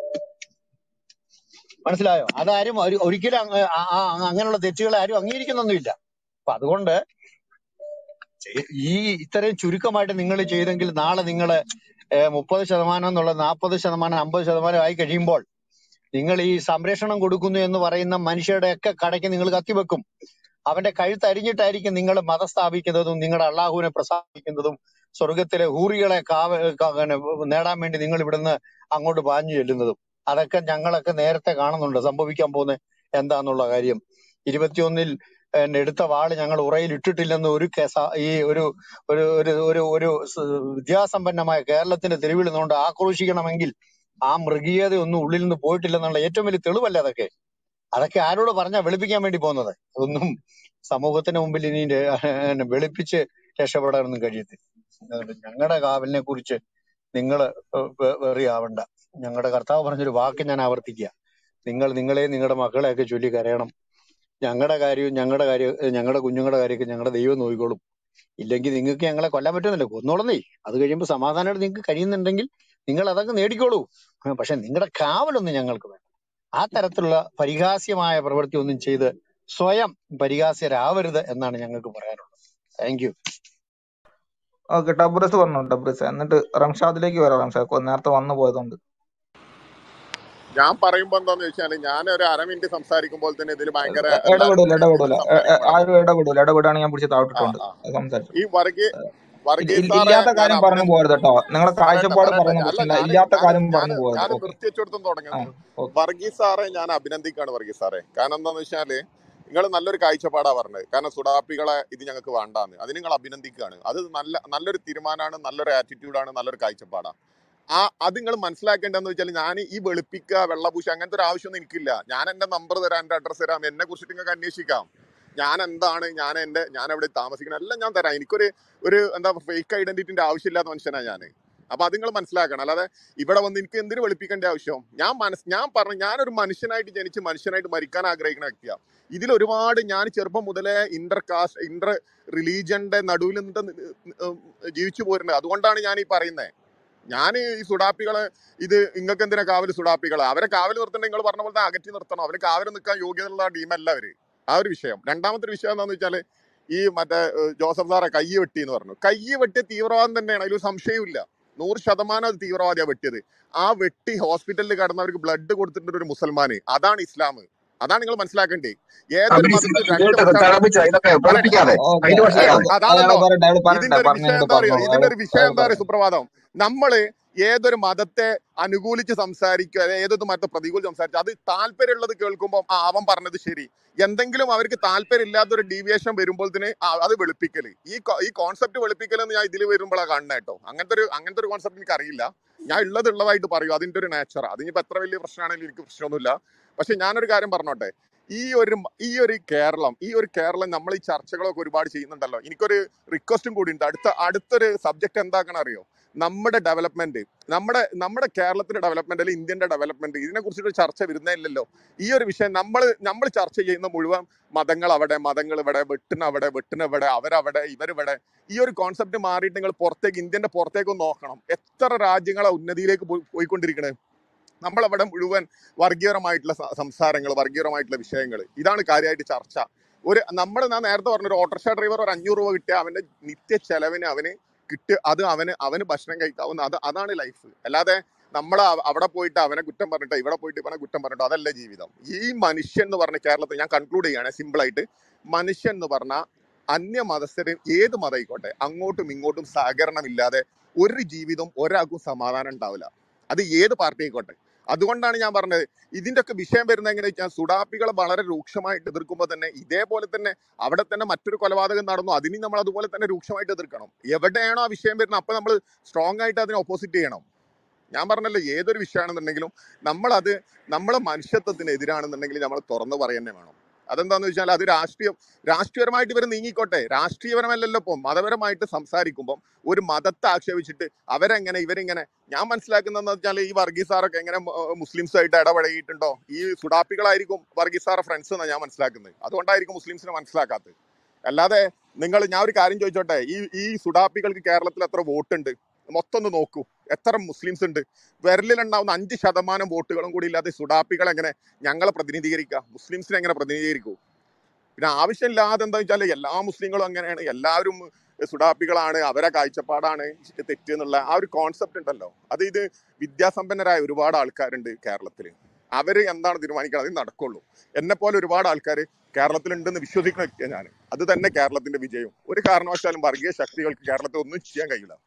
മനസ്സിലായോ അതാരും ഒരു- ഒരിക്കലും അങ്ങ- ആ- ആ- അങ്ങനെയുള്ള തെറ്റുകളെ ആരും അംഗീകരിക്കുന്നൊന്നുമില്ല അപ്പൊ അതുകൊണ്ട് ചെയ്- ഈ ഇത്രയും ചുരുക്കമായിട്ട് നിങ്ങൾ ചെയ്തെങ്കിൽ നാളെ നിങ്ങള് മുപ്പത് ശതമാനം എന്നുള്ള നാൽപ്പത് ശതമാനം അമ്പത് ശതമാനം ആയി കഴിയുമ്പോൾ നിങ്ങൾ ഈ സംരക്ഷണം കൊടുക്കുന്നു എന്ന് പറയുന്ന മനുഷ്യരുടെ ഒക്കെ കടയ്ക്ക് നിങ്ങൾ കത്തിവെക്കും അവന്റെ കഴുത്ത് അരിഞ്ഞിട്ടായിരിക്കും നിങ്ങൾ മതം സ്ഥാപിക്കുന്നതും നിങ്ങളുടെ അള്ളാഹുവിനെ പ്രസാദിക്കുന്നതും സ്വർഗത്തിലെ ഹൂറികളെ കാവ ക- പിന്നെ നേടാൻ വേണ്ടി നിങ്ങൾ ഇവിടുന്ന് അങ്ങോട്ട് പാഞ്ഞു ചെല്ലുന്നതും അതൊക്കെ ഞങ്ങളൊക്കെ നേരത്തെ കാണുന്നുണ്ട് സംഭവിക്കാൻ പോകുന്ന എന്താന്നുള്ള കാര്യം ഇരുപത്തിയൊന്നിൽ പിന്നെ എടുത്ത വാള് ഞങ്ങൾ ഉറയിൽ ഇട്ടിട്ടില്ലെന്ന് ഒരു കേസ- ഈ ഒരു ഒരു ഒരു ഒരു ഒരു സ് വിദ്യാസമ്പന്നമായ കേരളത്തിന്റെ തെരുവിൽ നിന്നുകൊണ്ട് ആക്രോശിക്കണമെങ്കിൽ ആ മൃഗീയത ഒന്നും ഉള്ളിൽ നിന്ന് പോയിട്ടില്ലെന്നുള്ള ഏറ്റവും വലിയ തെളിവല്ലേ അതൊക്കെ അതൊക്കെ ആരോട് പറഞ്ഞാ വെളുപ്പിക്കാൻ വേണ്ടി പോകുന്നത് അതൊന്നും സമൂഹത്തിന് മുമ്പിൽ ഇനി ര- വെളുപ്പിച്ച് രക്ഷപ്പെടാനൊന്നും കഴിയത്തില്ല അതുകൊണ്ട് ഞങ്ങളുടെ കാവലിനെ കുറിച്ച് നിങ്ങൾ വെറിയാവണ്ട ഞങ്ങളുടെ കർത്താവ് പറഞ്ഞൊരു വാക്ക് ഞാൻ ആവർത്തിക്കുക നിങ്ങൾ നിങ്ങളെയും നിങ്ങളുടെ മക്കളെയൊക്കെ ചൊല്ലി കരയണം ഞങ്ങളുടെ കാര്യവും ഞങ്ങളുടെ കാര്യം ഞങ്ങളുടെ കുഞ്ഞുങ്ങളുടെ കാര്യമൊക്കെ ഞങ്ങളുടെ ദൈവം നോക്കിക്കോളും ഇല്ലെങ്കിൽ നിങ്ങൾക്ക് ഞങ്ങളെ കൊല്ലാൻ പറ്റുന്നില്ല കൊന്നോളന്നേ അത് കഴിയുമ്പോൾ സമാധാനമായിട്ട് നിങ്ങൾക്ക് കഴിയുന്നുണ്ടെങ്കിൽ നിങ്ങൾ അതൊക്കെ നേടിക്കോളൂ ആ, പക്ഷെ നിങ്ങളുടെ കാവലൊന്നും ഞങ്ങൾക്ക് വേണം ആ തരത്തിലുള്ള പരിഹാസ്യമായ പ്രവൃത്തി ഒന്നും ചെയ്ത് സ്വയം പരിഹാസ്യരാവരുത് എന്നാണ് ഞങ്ങൾക്ക് പറയാനുള്ളത് താങ്ക് യു ഓക്കെ ടബ്രസ് പറഞ്ഞു ടബ്രസ് എന്നിട്ട് റംഷാദിലേക്ക് വരാം റംഷാദ് നേരത്തെ വന്നു പോയതുകൊണ്ട് ഞാൻ പറയുമ്പോ എന്താന്ന് വെച്ചാല് ഞാൻ ഒരു അര മിനിറ്റ് സംസാരിക്കുമ്പോൾ തന്നെ ഇതിൽ ഭയങ്കര എ- എല്ലാവർക്കും ഇടപെടൂല വേണ്ടി ഇടപെടൂല കൂടുതൽ എ- എ- സംസാരിക്കാൻ ആരും ഇടപെടൂല ഇടപെടുകയാണെങ്കിൽ ഞാൻ പിടിച്ച് ആ താവിട്ടിട്ടുണ്ട് ആ സംസാരിച്ചു ഈ വർഗീ ഇ- വർഗീസ് ഇ- സാറെ ഇല്ലാത്ത ഞാൻ കാര്യം പറഞ്ഞു അഭിനന്ദി പോകരുത് കേട്ടോ നിങ്ങളെ പറയട്ടെ കാഴ്ചപ്പാട് പറയട്ടെ പറയുന്ന അല്ല പ്രശ്നമില്ല ഞാൻ ഇല്ലാത്ത ഞാൻ കാര്യം ഞാൻ പറഞ്ഞു പോകരുത് ഞാൻ ഓക്കെ വൃത്തിവെച്ചെടുത്തും ആ തുടങ്ങുന്നത് ഓക്കെ വർഗീസ് സാറെ ഞാൻ അഭിനന്ദിക്കാണ് വർഗീസ് സാറെ കാരണം എന്താന്ന് വെച്ചാല് നിങ്ങൾ നല്ലൊരു കാഴ്ചപ്പാടാ പറഞ്ഞത് കാരണം സുഡാപ്പികളെ ഇത് ഞങ്ങൾക്ക് വേണ്ടാന്ന് അത് നിങ്ങൾ അഭിനന്ദിക്കുകയാണ് അത് നല്ല നല്ലൊരു തീരുമാനമാണ് നല്ലൊരു ആറ്റിറ്റ്യൂഡാണ് നല്ലൊരു കാഴ്ചപ്പാടാണ് ആ അത് നിങ്ങൾ മനസ്സിലാക്കേണ്ടതെന്ന് വെച്ചാൽ ഞാൻ ഈ വെളുപ്പിക്കുക വെള്ളപൂശ അങ്ങനത്തെ ഒരു ആവശ്യമൊന്നും എനിക്കില്ല ഞാൻ എന്റെ നമ്പർ തരാം എന്റെ അഡ്രസ്സ് തരാം എന്നെ കുറിച്ചിട്ട് നിങ്ങൾക്ക് അന്വേഷിക്കാം ഞാൻ എന്താണ് ഞാൻ എന്റെ ഞാൻ എവിടെ താമസിക്കണം എല്ലാം ഞാൻ തരാം എനിക്കൊരു ഒരു എന്താ ഫേക്ക് ഐഡന്റിറ്റിന്റെ ആവശ്യമില്ലാത്ത മനുഷ്യനാണ് ഞാൻ അപ്പൊ അത് നിങ്ങൾ മനസ്സിലാക്കണം അല്ലാതെ ഇവിടെ വന്ന് എനിക്ക് എന്തിനു വെളുപ്പിക്കേണ്ട ആവശ്യം ഞാൻ മനസ് ഞാൻ പറഞ്ഞു ഞാനൊരു മനുഷ്യനായിട്ട് ജനിച്ച് മനുഷ്യനായിട്ട് മരിക്കാൻ ആഗ്രഹിക്കുന്ന വ്യക്തിയാണ് ഇതിൽ ഒരുപാട് ഞാൻ ചെറുപ്പം മുതലേ ഇന്റർ കാസ്റ്റ് ഇന്റർ റിലീജിയന്റെ നടുവിൽ നിന്നിട്ട് ഉം ജീവിച്ചു പോരുന്നത് അതുകൊണ്ടാണ് ഞാൻ ഈ പറയുന്നത് ഞാൻ ഈ സുഡാപ്പികളെ ഇത് നിങ്ങൾക്ക് എന്തിനാ കാവല് സുഡാപ്പികളെ അവരെ കാവല് നിർത്തണ്ട നിങ്ങൾ പറഞ്ഞ പോലെ തന്നെ അകറ്റി നിർത്തണം അവര് കാവല് നിൽക്കാൻ യോഗ്യതയുള്ള ടീമല്ല അവര് ആ ഒരു വിഷയം രണ്ടാമത്തെ ഒരു വിഷയം എന്താണെന്ന് വെച്ചാല് ഈ മറ്റേ ഏഹ്, ജോസഫ് സാറെ കൈ വെട്ടി എന്ന് പറഞ്ഞു കൈ വെട്ടിയ തീവ്രവാദം തന്നെയാണ് അതിൽ സംശയമില്ല നൂറ് ശതമാനം അത് തീവ്രവാദിയാ വെട്ടിയത് ആ വെട്ടി ഹോസ്പിറ്റലിൽ കിടന്നവർക്ക് ബ്ലഡ് കൊടുത്തിട്ടുണ്ട് ഒരു മുസൽമാന് അതാണ് ഇസ്ലാം അതാണ് നിങ്ങൾ മനസ്സിലാക്കേണ്ടത് ഏതൊരു തബ്രീസ് മതത്തിൽ രണ്ട് കേട്ടത് പക്ഷാണ് തറപ്പിച്ച ഇതൊക്കെ പറയട്ടെ വെളുപ്പിക്കാതെ ഓക്കെ അതിന്റെ ഏ, വിഷയമാണ് അയാൾ അതാണല്ലോ പറയട്ടെ അയാൾ പറയട്ടെ ഇതിന്റെ ഒരു പറഞ്ഞു വിഷയം കഴിഞ്ഞിട്ട് എന്താ അറിയോ പറഞ്ഞോളൂ ഇതിന്റെ അയാൾ ഒരു വിഷയം അയാൾ എന്താ അറിയോ പറയട്ടെ സുപ്രഭാതം നമ്മള് ഏതൊരു മതത്തെ അനുകൂലിച്ച് സംസാരിക്കുക അതായത് ഏതൊരു മതത്തെ പ്രതികൂലിച്ച് സംസാരിക്കുക അത് താല്പര്യമുള്ളത് കേൾക്കുമ്പോൾ ആ അവൻ പറഞ്ഞത് ശരി എന്തെങ്കിലും അവർക്ക് താല്പര്യമില്ലാത്ത ഒരു ഡീവിയേഷൻ വരുമ്പോൾ തന്നെ അത് വെളുപ്പിക്കല് ഈ കോ- ഈ കോൺസെപ്റ്റ് വെളുപ്പിക്കൽ എന്ന് ഞാൻ ഇതിൽ വരുമ്പോഴാണ് കാണുന്നത് കേട്ടോ അങ്ങനത്തെ ഒരു അങ്ങനത്തെ ഒരു കോൺസെപ്റ്റ് എനിക്ക് അറിയില്ല ഞാൻ ഉള്ളത് ഉള്ളതായിട്ട് പറയും അതിന്റെ ഒരു നേച്ചർ അതിനിപ്പോ എത്ര വലിയ പ്രശ്നമാണെങ്കിലും എനിക്ക് പ്രശ്നമൊന്നുമില്ല പക്ഷെ ഞാനൊരു കാര്യം പറഞ്ഞോട്ടെ ഈ ഒരു മ- ഈ ഒരു കേരളം ഈ ഒരു കേരളം നമ്മൾ ഈ ചർച്ചകളൊക്കെ ഒരുപാട് ചെയ്യുന്നുണ്ടല്ലോ എനിക്കൊരു റിക്വസ്റ്റും കൂടി ഉണ്ട് അടുത്ത അടുത്തൊരു സബ്ജക്ട് എന്താക്കണം അറിയോ നമ്മുടെ ഡെവലപ്മെന്റ് നമ്മുടെ നമ്മുടെ കേരളത്തിന്റെ ഡെവലപ്മെന്റ് അല്ലെങ്കിൽ ഇന്ത്യന്റെ ഡെവലപ്മെന്റ് ഇതിനെ കുറിച്ചിട്ട് ചർച്ച വരുന്നേ ഇല്ലല്ലോ ഈ ഒരു വിഷയം നമ്മൾ നമ്മൾ ചർച്ച ചെയ്യുന്ന മുഴുവൻ മതങ്ങൾ അവിടെ മതങ്ങൾ ഇവിടെ വെട്ടിന് അവിടെ വെട്ടിന് ഇവിടെ അവരവിടെ ഇവരിവിടെ ഈ ഒരു കോൺസെപ്റ്റ് മാറിയിട്ട് നിങ്ങൾ പുറത്തേക്ക് ഇന്ത്യന്റെ പുറത്തേക്ക് ഒന്ന് നോക്കണം എത്ര രാജ്യങ്ങളെ ഉന്നതിയിലേക്ക് പോയി പോയിക്കൊണ്ടിരിക്കണേ നമ്മളവിടെ മുഴുവൻ വർഗീയപരമായിട്ടുള്ള സ- സംസാരങ്ങൾ വർഗീയപരമായിട്ടുള്ള വിഷയങ്ങൾ ഇതാണ് കാര്യമായിട്ട് ചർച്ച ഒരു നമ്മുടെ ഞാൻ നേരത്തെ പറഞ്ഞ ഒരു ഓട്ടോറിക്ഷ ഡ്രൈവർ ഒരു അഞ്ഞൂറ് രൂപ കിട്ടിയ അവന്റെ നിത്യ ചെലവിന് അവന് കിട്ടുക അത് അവന് അവന് ഭക്ഷണം കഴിക്കാവുന്ന അത് അതാണ് ലൈഫ് അല്ലാതെ നമ്മൾ അവിടെ പോയിട്ട് അവനെ കുറ്റം പറഞ്ഞിട്ടോ ഇവിടെ പോയിട്ട് ഇവനെ കുറ്റം പറഞ്ഞിട്ടോ അതല്ല ജീവിതം ഈ മനുഷ്യൻ എന്ന് പറഞ്ഞ കേരളത്തിൽ ഞാൻ കൺക്ലൂഡ് ചെയ്യാണ് സിമ്പിൾ ആയിട്ട് മനുഷ്യൻ എന്ന് പറഞ്ഞ അന്യ മതസ്ഥരും ഏത് മതമായിക്കോട്ടെ അങ്ങോട്ടും ഇങ്ങോട്ടും സഹകരണമില്ലാതെ ഒരു ജീവിതം ഒരാൾക്കും സമാധാനം ഉണ്ടാവില്ല അത് ഏത് പാർട്ടി ആയിക്കോട്ടെ അതുകൊണ്ടാണ് ഞാൻ പറഞ്ഞത് ഇതിന്റെ ഒക്കെ വിഷയം വരുന്നത് എങ്ങനെ വെച്ചാൽ സുഡാപ്പികളെ വളരെ രൂക്ഷമായിട്ട് എതിർക്കുമ്പോൾ തന്നെ ഇതേപോലെ തന്നെ അവിടെ തന്നെ മറ്റൊരു കൊലപാതകം നടന്നു അതിനും നമ്മൾ അതുപോലെ തന്നെ രൂക്ഷമായിട്ട് എതിർക്കണം എവിടെയാണോ ആ വിഷയം വരുന്നത് അപ്പൊ നമ്മൾ സ്ട്രോങ് ആയിട്ട് അതിനെ ഓപ്പോസിറ്റ് ചെയ്യണം ഞാൻ പറഞ്ഞല്ലോ ഏതൊരു വിഷയമാണെന്നുണ്ടെങ്കിലും നമ്മളത് നമ്മളെ മനുഷ്യത്വത്തിന് എതിരാണെന്നുണ്ടെങ്കിൽ നമ്മൾ തുറന്നു പറയുന്നേ വേണം അതെന്താന്ന് വെച്ചാൽ അത് രാഷ്ട്രീയം രാഷ്ട്രീയപരമായിട്ട് ഇവർ നീങ്ങിക്കോട്ടെ രാഷ്ട്രീയപരമല്ലല്ലോ ഇപ്പം മതപരമായിട്ട് സംസാരിക്കുമ്പോൾ ഒരു മതത്തെ ആക്ഷേപിച്ചിട്ട് അവരെങ്ങനെ ഇവരിങ്ങനെ ഞാൻ മനസ്സിലാക്കുന്നതെന്ന് വെച്ചാൽ ഈ വർഗീസ് സാറൊക്കെ എങ്ങനെ മുസ്ലിംസുമായിട്ട് ഇടപഴകിയിട്ടുണ്ടോ ഈ സുഡാപ്പികളായിരിക്കും വർഗീസ് സാറെ ഫ്രണ്ട്സ് എന്നാണ് ഞാൻ മനസ്സിലാക്കുന്നത് അതുകൊണ്ടായിരിക്കും മുസ്ലിംസിനെ മനസ്സിലാക്കാത്തത് അല്ലാതെ നിങ്ങൾ ഞാൻ ഒരു കാര്യം ചോദിച്ചോട്ടെ ഈ ഈ സുഡാപ്പികൾക്ക് കേരളത്തിൽ എത്ര വോട്ടുണ്ട് മൊത്തം ഒന്ന് നോക്കൂ എത്ര മുസ്ലിംസ് ഉണ്ട് വിരലിലുണ്ടാവുന്ന അഞ്ച് ശതമാനം വോട്ടുകളും കൂടി ഇല്ലാതെ സുഡാപ്പികൾ എങ്ങനെ ഞങ്ങളെ പ്രതിനിധീകരിക്കുക മുസ്ലിംസിനെ എങ്ങനെ പ്രതിനിധീകരിക്കൂ പിന്നെ ആവശ്യമില്ലാതെ എന്താ വെച്ചാൽ എല്ലാ മുസ്ലിങ്ങളും അങ്ങനെയാണ് എല്ലാവരും സുഡാപ്പികളാണ് അവരെ കാഴ്ചപ്പാടാണ് തെറ്റ് എന്നുള്ള ആ ഒരു കോൺസെപ്റ്റ് ഉണ്ടല്ലോ അത് ഇത് വിദ്യാസമ്പന്നരായ ഒരുപാട് ആൾക്കാരുണ്ട് കേരളത്തിൽ അവര് എന്താണ് തീരുമാനിക്കുന്നത് അത് നടക്കുള്ളൂ എന്നെ പോലെ ഒരുപാട് ആൾക്കാർ കേരളത്തിലുണ്ടെന്ന് വിശ്വസിക്കുന്ന വ്യക്തിയാണ് ഞാൻ അത് തന്നെ കേരളത്തിന്റെ വിജയം ഒരു കാരണവശാലും വർഗീയ ശക്തികൾക്ക് കേരളത്തിൽ ഒന്നും ചെയ്യാൻ കഴിയില്ല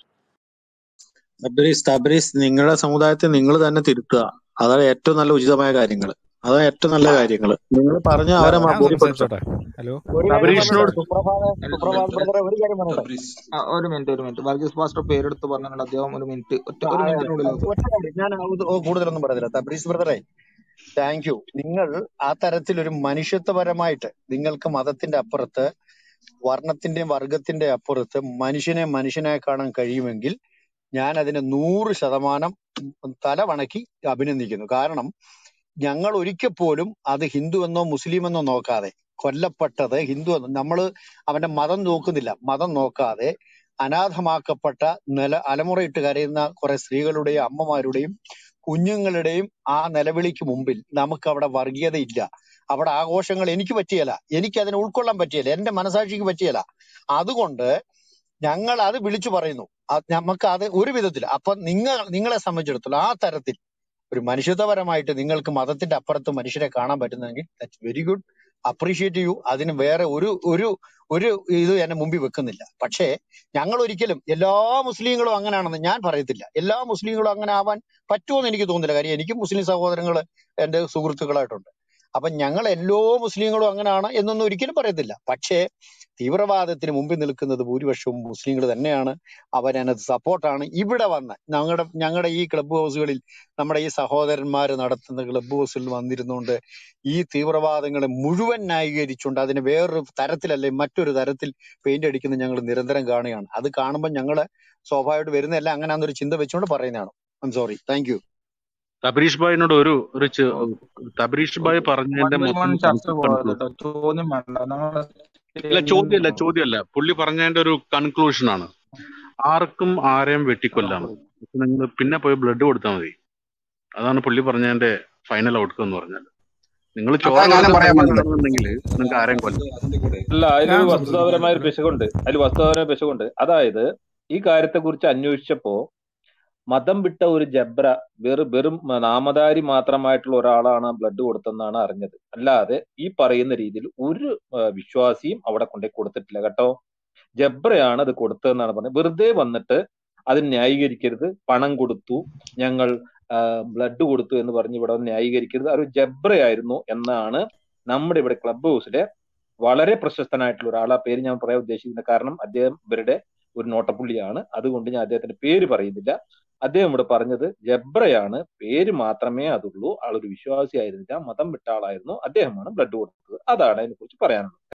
തബ്രീസ് തബ്രീസ് നിങ്ങളുടെ സമുദായത്തെ നിങ്ങൾ തന്നെ തിരുത്തുക അതാണ് ഏറ്റവും നല്ല ഉചിതമായ കാര്യങ്ങൾ അതാണ് ഏറ്റവും നല്ല കാര്യങ്ങൾ നിങ്ങൾ പറഞ്ഞ അല്ല അവരെ ഞാൻ ബോധ്യപ്പെടുത്തുക സംസാരിച്ചോട്ടെ ഹലോ ഒരു കാര്യം പറഞ്ഞോട്ടെ തബ്രീഷിനോട് സുപ്രഭാത അല്ല, സുപ്രഭാത് അല്ല, ബ്രദറെ ഒരു കാര്യം പറഞ്ഞോട്ടെ തബ്രീസ് ആ, ഒരു മിനിറ്റ് ഒരു മിനിറ്റ് വർഗീസ് പാസ്റ്റർ പേരെടുത്ത് പറഞ്ഞിട്ടുണ്ട് അദ്ദേഹം ഒരു മിനിറ്റ് ഒറ്റ ആ, ഒരു ആ, മിനിറ്റിനുള്ളിൽ ഒറ്റ കാര്യം ഞാൻ അത് കൂടുതലൊന്നും പറയുന്നില്ല തബ്രീസ് ബ്രദറെ താങ്ക് യു നിങ്ങൾ ആ തരത്തിൽ ഒരു മനുഷ്യത്വപരമായിട്ട് നിങ്ങൾക്ക് മതത്തിന്റെ അപ്പുറത്ത് വർണ്ണത്തിന്റെയും വർഗത്തിന്റെയും അപ്പുറത്ത് മനുഷ്യനെ മനുഷ്യനായി കാണാൻ കഴിയുമെങ്കിൽ ഞാൻ അതിനെ നൂറ് ശതമാനം തല വണക്കി അഭിനന്ദിക്കുന്നു കാരണം ഞങ്ങൾ ഒരിക്കൽ പോലും അത് ഹിന്ദു എന്നോ മുസ്ലിം എന്നോ നോക്കാതെ കൊല്ലപ്പെട്ടത് ഹിന്ദു എന്ന് നമ്മള് അവന്റെ മതം നോക്കുന്നില്ല മതം നോക്കാതെ അനാഥമാക്കപ്പെട്ട നില അലമുറയിട്ട് കരയുന്ന കുറെ സ്ത്രീകളുടെയും അമ്മമാരുടെയും കുഞ്ഞുങ്ങളുടെയും ആ നിലവിളിക്ക് മുമ്പിൽ നമുക്ക് അവിടെ വർഗീയതയില്ല അവിടെ ആഘോഷങ്ങൾ എനിക്ക് പറ്റിയല്ല എനിക്ക് അതിനെ ഉൾക്കൊള്ളാൻ പറ്റിയല്ല എന്റെ മനസാക്ഷിക്ക് പറ്റിയല്ല അതുകൊണ്ട് ഞങ്ങൾ അത് വിളിച്ചു പറയുന്നു അത് നമുക്ക് അത് ഒരു വിധത്തിൽ അപ്പൊ നിങ്ങൾ നിങ്ങളെ സംബന്ധിച്ചിടത്തോളം ആ തരത്തിൽ ഒരു മനുഷ്യത്വപരമായിട്ട് നിങ്ങൾക്ക് മതത്തിന്റെ അപ്പുറത്ത് മനുഷ്യരെ കാണാൻ പറ്റുന്നെങ്കിൽ ദാറ്റ്സ് വെരി ഗുഡ് അപ്രീഷിയേറ്റ് ചെയ്യൂ അതിന് വേറെ ഒരു ഒരു ഒരു ഇത് എന്നെ മുമ്പിൽ വെക്കുന്നില്ല പക്ഷേ ഞങ്ങൾ ഒരിക്കലും എല്ലാ മുസ്ലിങ്ങളും അങ്ങനെയാണെന്ന് ഞാൻ പറയത്തില്ല എല്ലാ മുസ്ലിങ്ങളും അങ്ങനെ ആവാൻ പറ്റുമെന്ന് എനിക്ക് തോന്നുന്നില്ല കാര്യം എനിക്ക് മുസ്ലിം സഹോദരങ്ങൾ എന്റെ സുഹൃത്തുക്കളായിട്ടുണ്ട് അപ്പൊ ഞങ്ങൾ എല്ലാ മുസ്ലിങ്ങളും അങ്ങനെയാണ് എന്നൊന്നും ഒരിക്കലും പറയത്തില്ല പക്ഷേ തീവ്രവാദത്തിന് മുമ്പിൽ നിൽക്കുന്നത് ഭൂരിപക്ഷവും മുസ്ലിങ്ങൾ തന്നെയാണ് അവരതിനകത്ത് സപ്പോർട്ടാണ് ഇവിടെ വന്ന് ഞങ്ങളുടെ ഞങ്ങളുടെ ഈ ക്ലബ് ഹൗസുകളിൽ നമ്മുടെ ഈ സഹോദരന്മാർ നടത്തുന്ന ക്ലബ് ഹൗസിൽ വന്നിരുന്നുകൊണ്ട് ഈ തീവ്രവാദങ്ങളെ മുഴുവൻ ന്യായീകരിച്ചുകൊണ്ട് അതിനെ വേറൊരു തരത്തിലല്ലേ മറ്റൊരു തരത്തിൽ പെയിന്റ് അടിക്കുന്നത് ഞങ്ങൾ നിരന്തരം കാണുകയാണ് അത് കാണുമ്പോൾ ഞങ്ങള് സ്വാഭാവികമായിട്ട് വരുന്നതല്ല അങ്ങനെയാണെന്നൊരു ചിന്ത വെച്ചുകൊണ്ട് പറയുന്നതാണ് I'm sorry thank you Thabreesh ഭായിനോട് ഒരു ഒരു ചെ- തബരീഷ് ഭായ് വൺ പറഞ്ഞതിന്റെ ബൈ വൺ മൊത്തം ചർച്ച കൺക്ലൂഡ് പോകരുത് കേട്ടോ ചോദ്യം വേണ്ട നമ്മളെ ഇല്ല ചോദ്യമല്ല ചോദ്യമല്ല പുള്ളി പറഞ്ഞതിന്റെ ഒരു കൺക്ലൂഷൻ ആണ് ആർക്കും ആരെയും വെട്ടിക്കൊല്ലാം നിങ്ങൾ പിന്നെ പോയി ബ്ലഡ് കൊടുത്താൽ മതി അതാണ് പുള്ളി പറഞ്ഞതിന്റെ ഫൈനൽ ഔട്ട്കം എന്ന് പറഞ്ഞാൽ നിങ്ങൾ ചോര അതാ ഞാനും കൊടുക്കാൻ പറയാൻ വന്നത് തയ്യാറാണെന്നുണ്ടെങ്കിൽ നിങ്ങൾക്ക് ആരെയും കൊല്ലാം അല്ല അതിലൊരു ഞാൻ വസ്തുതാപരമായ ഒരു സംസാരിക്കാം പിശകുണ്ട് അതിൽ വസ്തുതാപരമായ പിശകുണ്ട് അതായത് ഈ കാര്യത്തെക്കുറിച്ച് അന്വേഷിച്ചപ്പോ മതം വിട്ട ഒരു ജബ്ര വെറും വെറും നാമധാരി മാത്രമായിട്ടുള്ള ഒരാളാണ് ബ്ലഡ് കൊടുത്തെന്നാണ് അറിഞ്ഞത് അല്ലാതെ ഈ പറയുന്ന രീതിയിൽ ഒരു ആ, വിശ്വാസിയും അവിടെ കൊണ്ടുപോയി കൊടുത്തിട്ടില്ല കേട്ടോ ജബ്രയാണ് അത് കൊടുത്തതെന്നാണ് പറഞ്ഞത് വെറുതെ വന്നിട്ട് അത് ന്യായീകരിക്കരുത് പണം കൊടുത്തു ഞങ്ങൾ ബ്ലഡ് കൊടുത്തു എന്ന് പറഞ്ഞ് ഇവിടെ വന്ന് ന്യായീകരിക്കരുത് അത് ഒരു ജബ്രയായിരുന്നു എന്നാണ് നമ്മുടെ ഇവിടെ ക്ലബ് ഹൗസിലെ വളരെ പ്രശസ്തനായിട്ടുള്ള ഒരാൾ ആ പേര് ഞാൻ പറയാൻ ഉദ്ദേശിക്കുന്നത് കാരണം അദ്ദേഹം ഇവരുടെ ഒരു നോട്ടപ്പുള്ളിയാണ് അതുകൊണ്ട് ഞാൻ അദ്ദേഹത്തിന്റെ പേര് പറയുന്നില്ല അദ്ദേഹം ഇവിടെ പറഞ്ഞത് ജബ്രയാണ് പേര് മാത്രമേ അതുള്ളൂ ആളൊരു വിശ്വാസിയായിരുന്നില്ല മതം വിട്ട ആളായിരുന്നു അദ്ദേഹമാണ് ബ്ലഡ് കൊടുത്തത് അതാണ് അതിനെ കുറിച്ച് പറയാനുള്ളത്